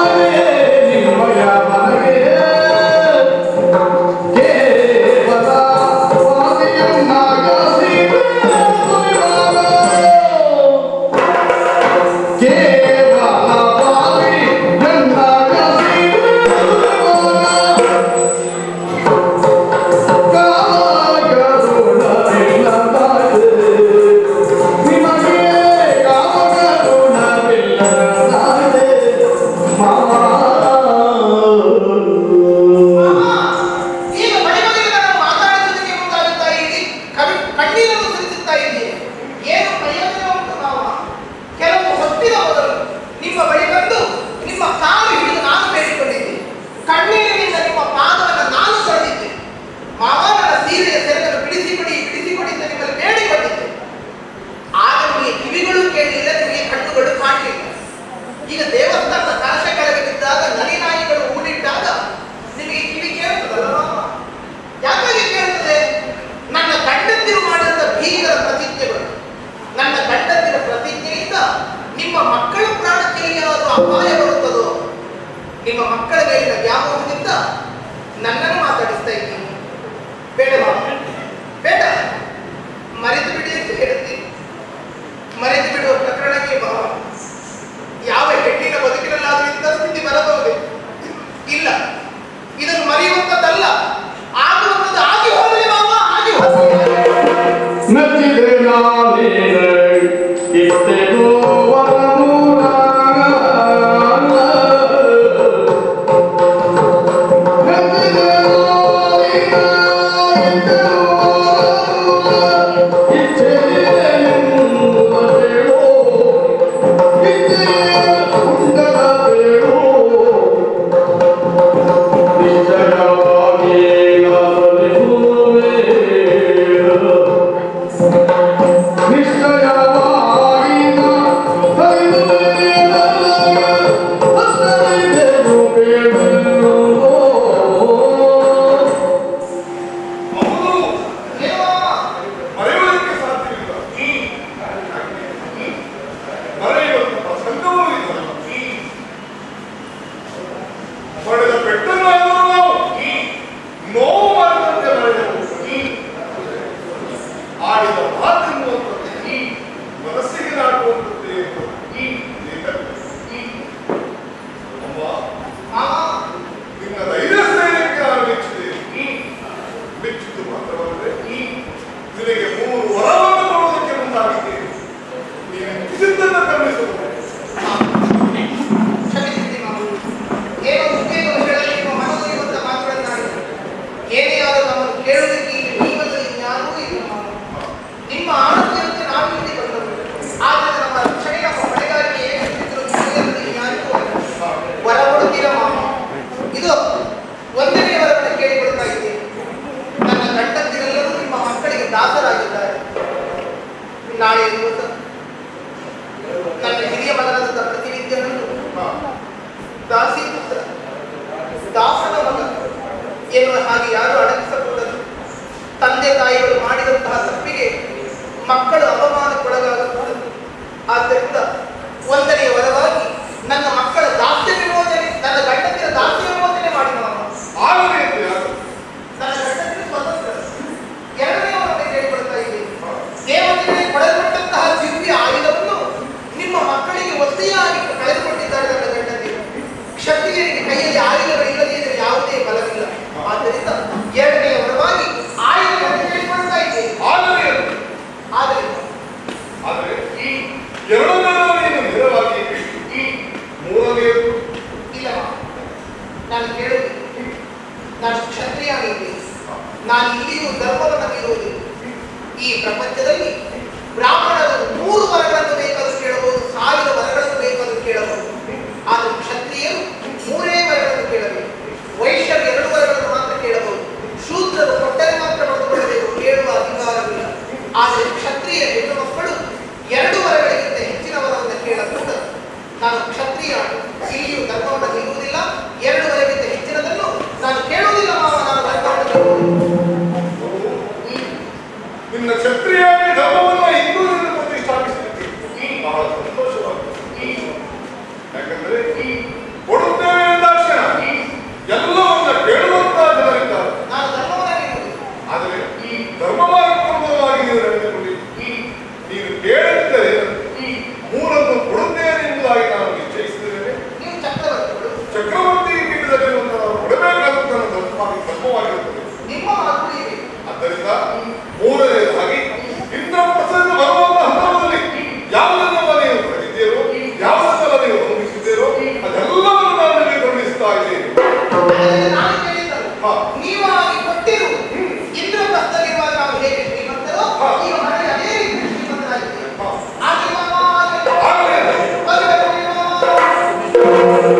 ಈಗ ಮನೆ ಮನೆಗೆ ನಾನು ಮಾತಾಡಿಸುವುದಕ್ಕೆ ಮುಂದಾಗುತ್ತಾ ಇದ್ದೀರಿ ಕಣ್ಣು ಕಣ್ಣೀರನ್ನು ಸುರಿಸುತ್ತಾ ಇದ್ದೀರಿ ಏನು ಪ್ರಯೋಜನ ಉಂಟು ಮಾವ ಕೆಲವು ಹೊತ್ತಿನ ಮೊದಲು ನಿಮ್ಮ ಬಳಿ ಬಂದು ನಿಮ್ಮ ಕಾಲು ಹಿಡಿದು ನಾನು ಬೇಡಿಕೊಂಡಿದ್ದೆ ಕಣ್ಣೀರಿನಿಂದ ನಿಮ್ಮ ಪಾದವನ್ನು ನಾನು ತೊಳೆದಿದ್ದೆ ಮಾವ ನನ್ನ ಸೀರೆಯ ಸೆರಗನ್ನು ಬಿಡಿಸಿಕೊಡಿ ಬಿಡಿಸಿಕೊಡಿ ಅಂತ ನಿಮ್ಮಲ್ಲಿ ಬೇಡಿಕೊಂಡಿದ್ದೆ ಆಗ ನಿಮಗೆ ಕಿವಿಗಳು ಕೇಳಲಿಲ್ಲ ನಿಮಗೆ ಕಣ್ಣುಗಳು ಕಾಣಲಿಲ್ಲ ಈಗ ದೇವಸ್ಥಾನದ ಕಲಶ ಕೆಳಗೆ ಬಿದ್ದಾಗ ನರಿನಾಯಿಗಳು ಊಡಿಟ್ಟಾಗ ನಿಮಗೆ ಕಿವಿ ಕೇಳುತ್ತದಲ್ಲ ಮಾವ? ಯಾಕಾಗಿ ಕೇಳುತ್ತದೆ ನನ್ನ ಗಂಡಂದಿರು ಮಾಡಿದ ಭೀಕರ ಪ್ರತಿಜ್ಞೆಗಳು ನನ್ನ ಗಂಡಂದಿರ ಪ್ರತಿಜ್ಞೆಯಿಂದ ನಿಮ್ಮ ಮಕ್ಕಳ ಪ್ರಾಣಕ್ಕೆ ಏನಾದರೂ ಅಪಾಯ ಬರುತ್ತದೋ ನಿಮ್ಮ ಮಕ್ಕಳ ಮೇಲಿನ ವ್ಯಾಮೋಹದಿಂದ ನನ್ನನ್ನು ಮಾತಾಡಿಸ್ತಾ ಇದ್ದೀನಿ ಬೇಡ ಮಾವ ಬೇಡ ಮರೆತು ಬಿಡಿ ಅಂತ ಹೇಳುತ್ತೀನಿ ಮರೆತು ಬಿಡುವ ಪ್ರಕರಣಕ್ಕೆ ಮಾವ ಯಾವ ಹೆಣ್ಣಿನ ಬದುಕಿನಲ್ಲಾದರೂ ಇಂಥ ಸ್ಥಿತಿ ಬರಬಹುದೇ ಇಲ್ಲ ಇದನ್ನು ಮರೆಯುವಂಥದ್ದಲ್ಲ ಆಗುವಂಥದ್ದು ಆಗಿ ಹೋಗಲಿ ಮಾವ ಆಗಿ ಹೋಗಲಿ ನಚ್ಚಿದೆ ನಾನೇನು ಇತ್ತೆಗೋ ವರಮೂಲ ನಚ್ಚಿದೆ ನಾನೇನು ಇತ್ತೆಗೋ ವರಮೂಲ ಇಚ್ಛೆಯೇ ಎಂಬ ಬೇಡೋ ಇಚ್ಛೆಯೇ ಉಂಡದ ಬೇಡೋ ನಿಶ್ಚಯವಾಗಿ ನಾಸಲಿಸುವೆ ನಿಶ್ಚಯವಾಗಿ ಹೌದು ಏನು ಮಾವ? ಮರೆಯುವುದಕ್ಕೆ ಸಾಧ್ಯವಿಲ್ಲ ಮರೆಯುವಂತಹ ಸಂಘವೂ ಇಲ್ಲ ಪಡೆದ ಪೆಟ್ಟನ್ನು ಆದರೂ ನಾವು ನೋವು ಮಾಡದಂತೆ ಮರೆಯಬಹುದು ಆಡಿದ ಮಾತೆನ್ನುವಂಥದ್ದು ಮನಸ್ಸಿಗೆ ನಾಟುವಂಥದ್ದೇ ಅಮ್ಮ ಮಾವ ನಿನ್ನ ಧೈರ್ಯ ಸ್ಥೈರ್ಯಕ್ಕೆ ನಾನು ಮೆಚ್ಚಿದೆ ಮೆಚ್ಚಿದ್ದು ಮಾತ್ರವಲ್ಲದೆ ನಿನಗೆ ಮೂರು ವರವನ್ನು ಕೊಡುವುದಕ್ಕೆ ಮುಂದಾಗಿದ್ದೇನೆ ನೀನು ಇದ್ದಿದ್ದನ್ನು ಗಮನಿಸಬಹುದು ಕ್ಷಮಿಸಿದ್ದಿ ಮಾವ ಏನೋ ಉದ್ವೇಗವನ್ನು ಹೇಳಲು ನಿಮ್ಮ ಮನವೊಲಿಯುವಂಥ ಮಾತುಗಳನ್ನಾಡಿದೆ ಏನೇ ಆದರೂ ನಮ್ಮನ್ನು ಕೇಳುವುದಕ್ಕೆ ಇಲ್ಲಿ ನೀವಲ್ಲ ಇನ್ಯಾರೂ ಇಲ್ಲ ಮಾವ ನಿಮ್ಮ ಆನಂದದಂತೆ ನಾವು ಇಲ್ಲಿ ಬಂದವರು ಆದರೆ ನಮ್ಮ ರಕ್ಷಣೆ ನಮ್ಮ ಹೊಣೆಗಾರಿಕೆ ಏನಿದ್ರು ಇನ್ಯಾರಿಗೂ ಅಲ್ಲ. ವರ ಕೊಡುತ್ತೀರ ಮಾವ ಇದು ಒಂದನೇ ವರವನ್ನು ಕೇಳಿಕೊಳ್ತಾ ಇದ್ದೇನೆ ನನ್ನ ಗಂಡಂದಿರೆಲ್ಲರೂ ನಿಮ್ಮ ಮಕ್ಕಳಿಗೆ ದಾಸರಾಗಿದ್ದಾರೆ ನಾಳೆ ದಿವಸ ನನ್ನ ಹಿರಿಯ ಮಗನಾದ ಪ್ರತಿನಿಧಿಯನ್ನು ದಾಸಿ ಪುತ್ರ ದಾಸನ ಮಗ ಎನ್ನುವ ಹಾಗೆ ಯಾರು ಅಡಗಿಸಕೂಡದು ತಂದೆ ತಾಯಿಗಳು ಮಾಡಿದಂತಹ ತಪ್ಪಿಗೆ ಮಕ್ಕಳು ಅಪಮಾನಕ್ಕೊಳಗಾಗಕೂಡದು ಆದ್ದರಿಂದ ಒಂದನೆಯ ವರವಾಗಿ ನನ್ನ ಮಕ್ಕಳ ದಾಸ್ಯ ವಿಮೋಚನೆ ನನ್ನ ಗಂಡತಿಯ ದಾಸ್ಯ ವಿಮೋಚನೆ ಮಾಡಿ ಮಾವ ಆಗಲಿ ಅಂತ ಯಾರು ನನ್ನ ಗಂಡತಿನ ಸ್ವತಂತ್ರ ಎರಡನೇ ವರವನ್ನು ಕೇಳಿಕೊಳ್ತಾ ಇದ್ದೀನಿ ದೇವತೆಗಳಿಗೆ ಕೊಡಲ್ಪಟ್ಟಂತಹ ದಿವ್ಯ ಆಯುಧವನ್ನು ನಿಮ್ಮ ಮಕ್ಕಳಿಗೆ ಒತ್ತೆಯಾಗಿ ಕಳೆದುಕೊಂಡಿದ್ದಾರೆ ನನ್ನ ಗಂಡತಿರು ಕ್ಷತ್ರಿಯರಿಗೆ ಕೈಯಲ್ಲಿ ಆಯುಧಗಳಿಲ್ಲದೆ ಇದ್ರೆ ಯಾವುದೇ ಬಲವಿಲ್ಲ ಆದ್ದರಿಂದ ಎರಡನೆಯ ವರವಾಗಿ ಆಯುಧಗಳನ್ನು ಕೇಳಿಕೊಳ್ತಾ ಇದ್ದೇನೆ ಆಗಲಿ ಅಂತ. ಆದರೆ ಆದರೆ ಎರಡನೇದು ನೀನು ನೇರವಾಗಿ ಮೂರನೆಯದು ಇಲ್ಲ ನಾನು ಕೇಳುವುದು ನಾನು ಕ್ಷತ್ರಿಯ ಆಗಿದ್ದೇನೆ ನಾನು ಇಲ್ಲಿಯೂ ಧರ್ಮವನ್ನು ಮೀರುವುದಿಲ್ಲ ಈ ಪ್ರಪಂಚದಲ್ಲಿ ಬ್ರಾಹ್ಮಣರು ಮೂರು ವರಗಳನ್ನು ಬೇಕಾದರೂ ಕೇಳಬಹುದು ಸಾವಿರ ವರಗಳನ್ನು ಬೇಕಾದರೂ ಕೇಳಬಹುದು ಆದರೆ ಕ್ಷತ್ರಿಯರು ಮೂರೇ ವರಗಳನ್ನು ಕೇಳಬೇಕು ವೈಶ್ಯರು ಎರಡು ವರಗಳನ್ನು ಮಾತ್ರ ಕೇಳಬಹುದು ಶೂದ್ರರು ಕೊಟ್ಟರೆ ಮಾತ್ರ ಪಡೆದುಕೊಳ್ಳಬೇಕು ಕೇಳುವ ಅಧಿಕಾರವಿಲ್ಲ ಆದರೆ ಕ್ಷತ್ರಿಯ ಹೆಣ್ಣು ಮಕ್ಕಳು ಎರಡು ವರಗಳಿಗಿಂತ ಹೆಚ್ಚಿನ ವರವನ್ನು ಕೇಳಬಹುದು ನಾನು ಕ್ಷತ್ರಿಯ ಇಲ್ಲಿಯೂ ಧರ್ಮವನ್ನು ನಿಲ್ಲುವುದಿಲ್ಲ ಎರಡು ವರೆಗಿಂತ ಹೆಚ್ಚಿನದನ್ನು ನಾನು ಕೇಳುವುದಿಲ್ಲ ಮಾವ ನಾನು ಧರ್ಮವನ್ನು ನಿಲ್ಲುವುದಿಲ್ಲ. ಹ್ಮ್. ನಿನ್ನ ಕ್ಷತ್ರಿಯಾಗಿ ಧರ್ಮವನ್ನು ಹಿಂದೂ ಪ್ರತಿಷ್ಠಾಪಿಸಿದ್ದೀವಿ ನಿಮ್ಮ ಮಾತು ಇದೆ ಆದ್ದರಿಂದ ಮೂರನೆಯದಾಗಿ ಇಂದ್ರಪ್ರಸನ್ನ ಬರುವಂತಹ ಹಂತದಲ್ಲಿ ಯಾವುದನ್ನೆಲ್ಲ ನೀವು ಕಲಿತೀರೋ ಯಾವುದನ್ನೆಲ್ಲ ನೀವು ಗಮನಿಸಿದ್ದೀರೋ ಅದೆಲ್ಲವನ್ನು ನಾನು ನಿಮಗೆ ಗಮನಿಸ್ತಾ ಇದ್ದೇನೆ ಅದಕ್ಕೆ ನಾನು ಕೇಳಿದ್ದನು ಹಾ. ನೀವು ಆಗಿ ಕೊಟ್ಟಿರು ಇಂದ್ರಪ್ರಸ್ಥದಲ್ಲಿರುವಾಗ ನಾವು ಹೇಗೆ ಶ್ರೀಮಂತರೋ ಹಾ. ಈಗ ಮನೆಗೆ ಅದೇ ರೀತಿ ಶ್ರೀಮಂತರಾಗಿದ್ದೇವೆ ಹಾ. ಹಾಗೆ ಮಾಮ ಆಗಲೇ ಬರಬೇಕು ನೀವು.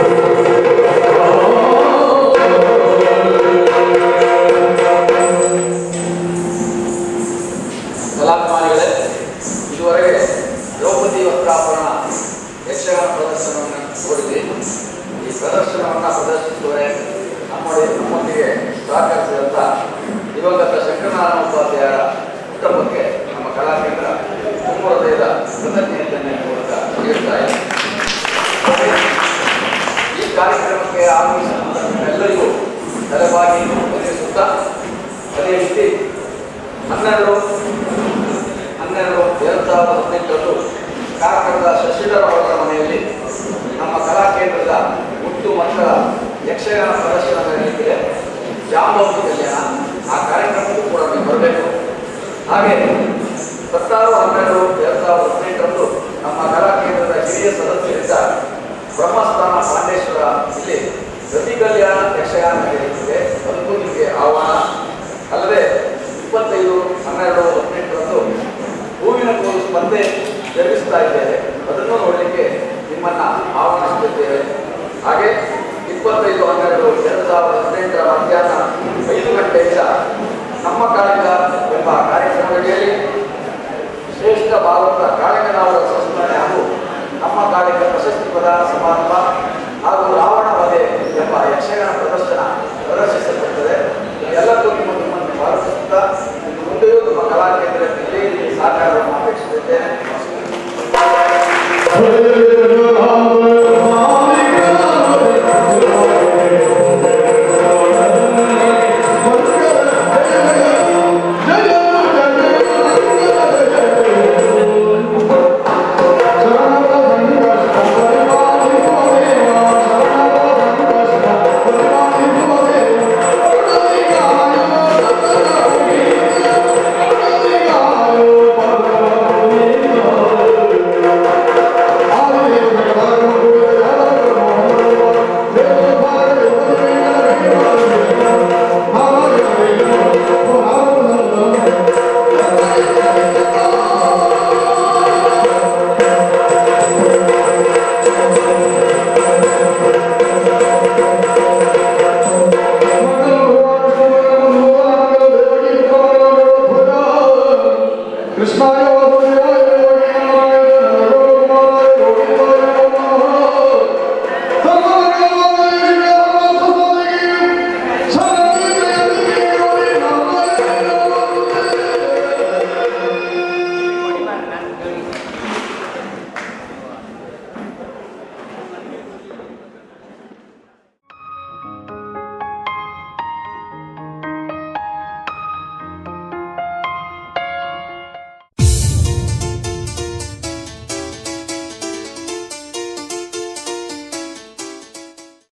ಕಲಾಭಿಮಾನಿಗಳೇ ಇದುವರೆಗೆ ದ್ರೌಪದಿ ವಸ್ತ್ರಾಭರಣ ಯಕ್ಷಗಾನ ಪ್ರದರ್ಶನವನ್ನು ನೋಡಿದ್ವಿ ಈ ಪ್ರದರ್ಶನವನ್ನು ಪ್ರದರ್ಶಿಸುವರೆ ನಮ್ಮೊಂದಿಗೆ ನಮ್ಮೊಂದಿಗೆ ಸಹಕರಿಸಿದಂಥ ದಿವಂಗತ ಶಂಕರನಾರಾಯಣ ಉಪಾಧ್ಯಾಯರ ಕುಟುಂಬಕ್ಕೆ ನಮ್ಮ ಕಲಾಕೇಂದ್ರ ತುಂಬ ಹೃದಯದ ಕೃತಜ್ಞತೆಯನ್ನು ಮೂಲಕ ನೀಡ್ತಾ ಇದೆ ಈ ಕಾರ್ಯಕ್ರಮಕ್ಕೆ ಆಗಮಿಸಿದಂಥ ಎಲ್ಲರಿಗೂ ತಲೆಬಾಗಿ ವಂದಿಸುತ್ತಾ ಅದೇ ರೀತಿ ಹನ್ನೆರಡು ಹನ್ನೆರಡು ಎರಡು ಸಾವಿರದ ಹದಿನೆಂಟರಂದು ಕಾರ್ಕಳದ ಶಶಿಧರ ಅವರ ಮನೆಯಲ್ಲಿ ನಮ್ಮ ಕಲಾ ಕೇಂದ್ರದ ಹುಟ್ಟು ಮಕ್ಕಳ ಯಕ್ಷಗಾನ ಪ್ರದರ್ಶನ ನಡೆಯುತ್ತಿದೆ ಜಾಂಬವತಿ ಕಲ್ಯಾಣ ಆ ಕಾರ್ಯಕ್ರಮಕ್ಕೂ ಕೂಡ ನೀವು ಬರಬೇಕು ಹಾಗೆ ಹತ್ತಾರು ಹನ್ನೆರಡು ಎರಡು ಸಾವಿರದ ಹದಿನೆಂಟರಂದು ನಮ್ಮ ಕಲಾ ಕೇಂದ್ರದ ಹಿರಿಯ ಸದಸ್ಯರಿಂದ ಬ್ರಹ್ಮಸ್ಥಾನ ಪಾಂಡೇಶ್ವರ ಇಲ್ಲಿ ಪ್ರತಿ ಕಲ್ಯಾಣ ಯಕ್ಷಗಾನ ನಡೆಯುತ್ತಿದೆ ಅದಕ್ಕೂ ನಿಮಗೆ ಆಹ್ವಾನ ಅಲ್ಲದೆ ಇಪ್ಪತ್ತೈದು ಹನ್ನೆರಡು ಹದಿನೆಂಟರಂದು ಹೂವಿನ ಕೋಲು ಸ್ಪರ್ಧೆ ಜರುಗಿಸ್ತಾ ಇದ್ದೇವೆ ಅದನ್ನು ನೋಡಲಿಕ್ಕೆ ನಿಮ್ಮನ್ನ ಆಹ್ವಾನಿಸುತ್ತಿದ್ದೇವೆ ಹಾಗೆ ಇಪ್ಪತ್ತೈದು ಹನ್ನೆರಡು ಎರಡು ಸಾವಿರದ ಹದಿನೆಂಟರ ಮಧ್ಯಾಹ್ನ ಐದು ಗಂಟೆಯಿಂದ ನಮ್ಮ ಕಾಳಿಕ ಎಂಬ ಕಾರ್ಯಕ್ರಮದಲ್ಲಿ ಶ್ರೇಷ್ಠ ಭಾರತ ಕಾಳಿಕನವರ ಸಂಸ್ಮರಣೆ ಹಾಗೂ ನಮ್ಮ ಕಾಳಿಕ ಪ್ರಶಸ್ತಿ ಪ್ರದಾನ ಸಮಾರಂಭ ಹಾಗೂ ರಾವಣ ವಧೆ ಎಂಬ ಯಕ್ಷಗಾನ ಪ್ರದರ್ಶನ ಪ್ರದರ್ಶಿಸಲ್ಪಡುತ್ತದೆ ಎಲ್ಲಕ್ಕೂ ನಿಮ್ಮ ನಿಮ್ಮನ್ನು ಭಾವಿಸುತ್ತಾ ಇನ್ನು ಮುಂದೆಯೂ ನಮ್ಮ ಕಲಾ ಕೇಂದ್ರಕ್ಕೆ ಇದೇ ರೀತಿ ಸಹಕಾರವನ್ನು ಅಪೇಕ್ಷಿಸುತ್ತೇನೆ Hallelujah.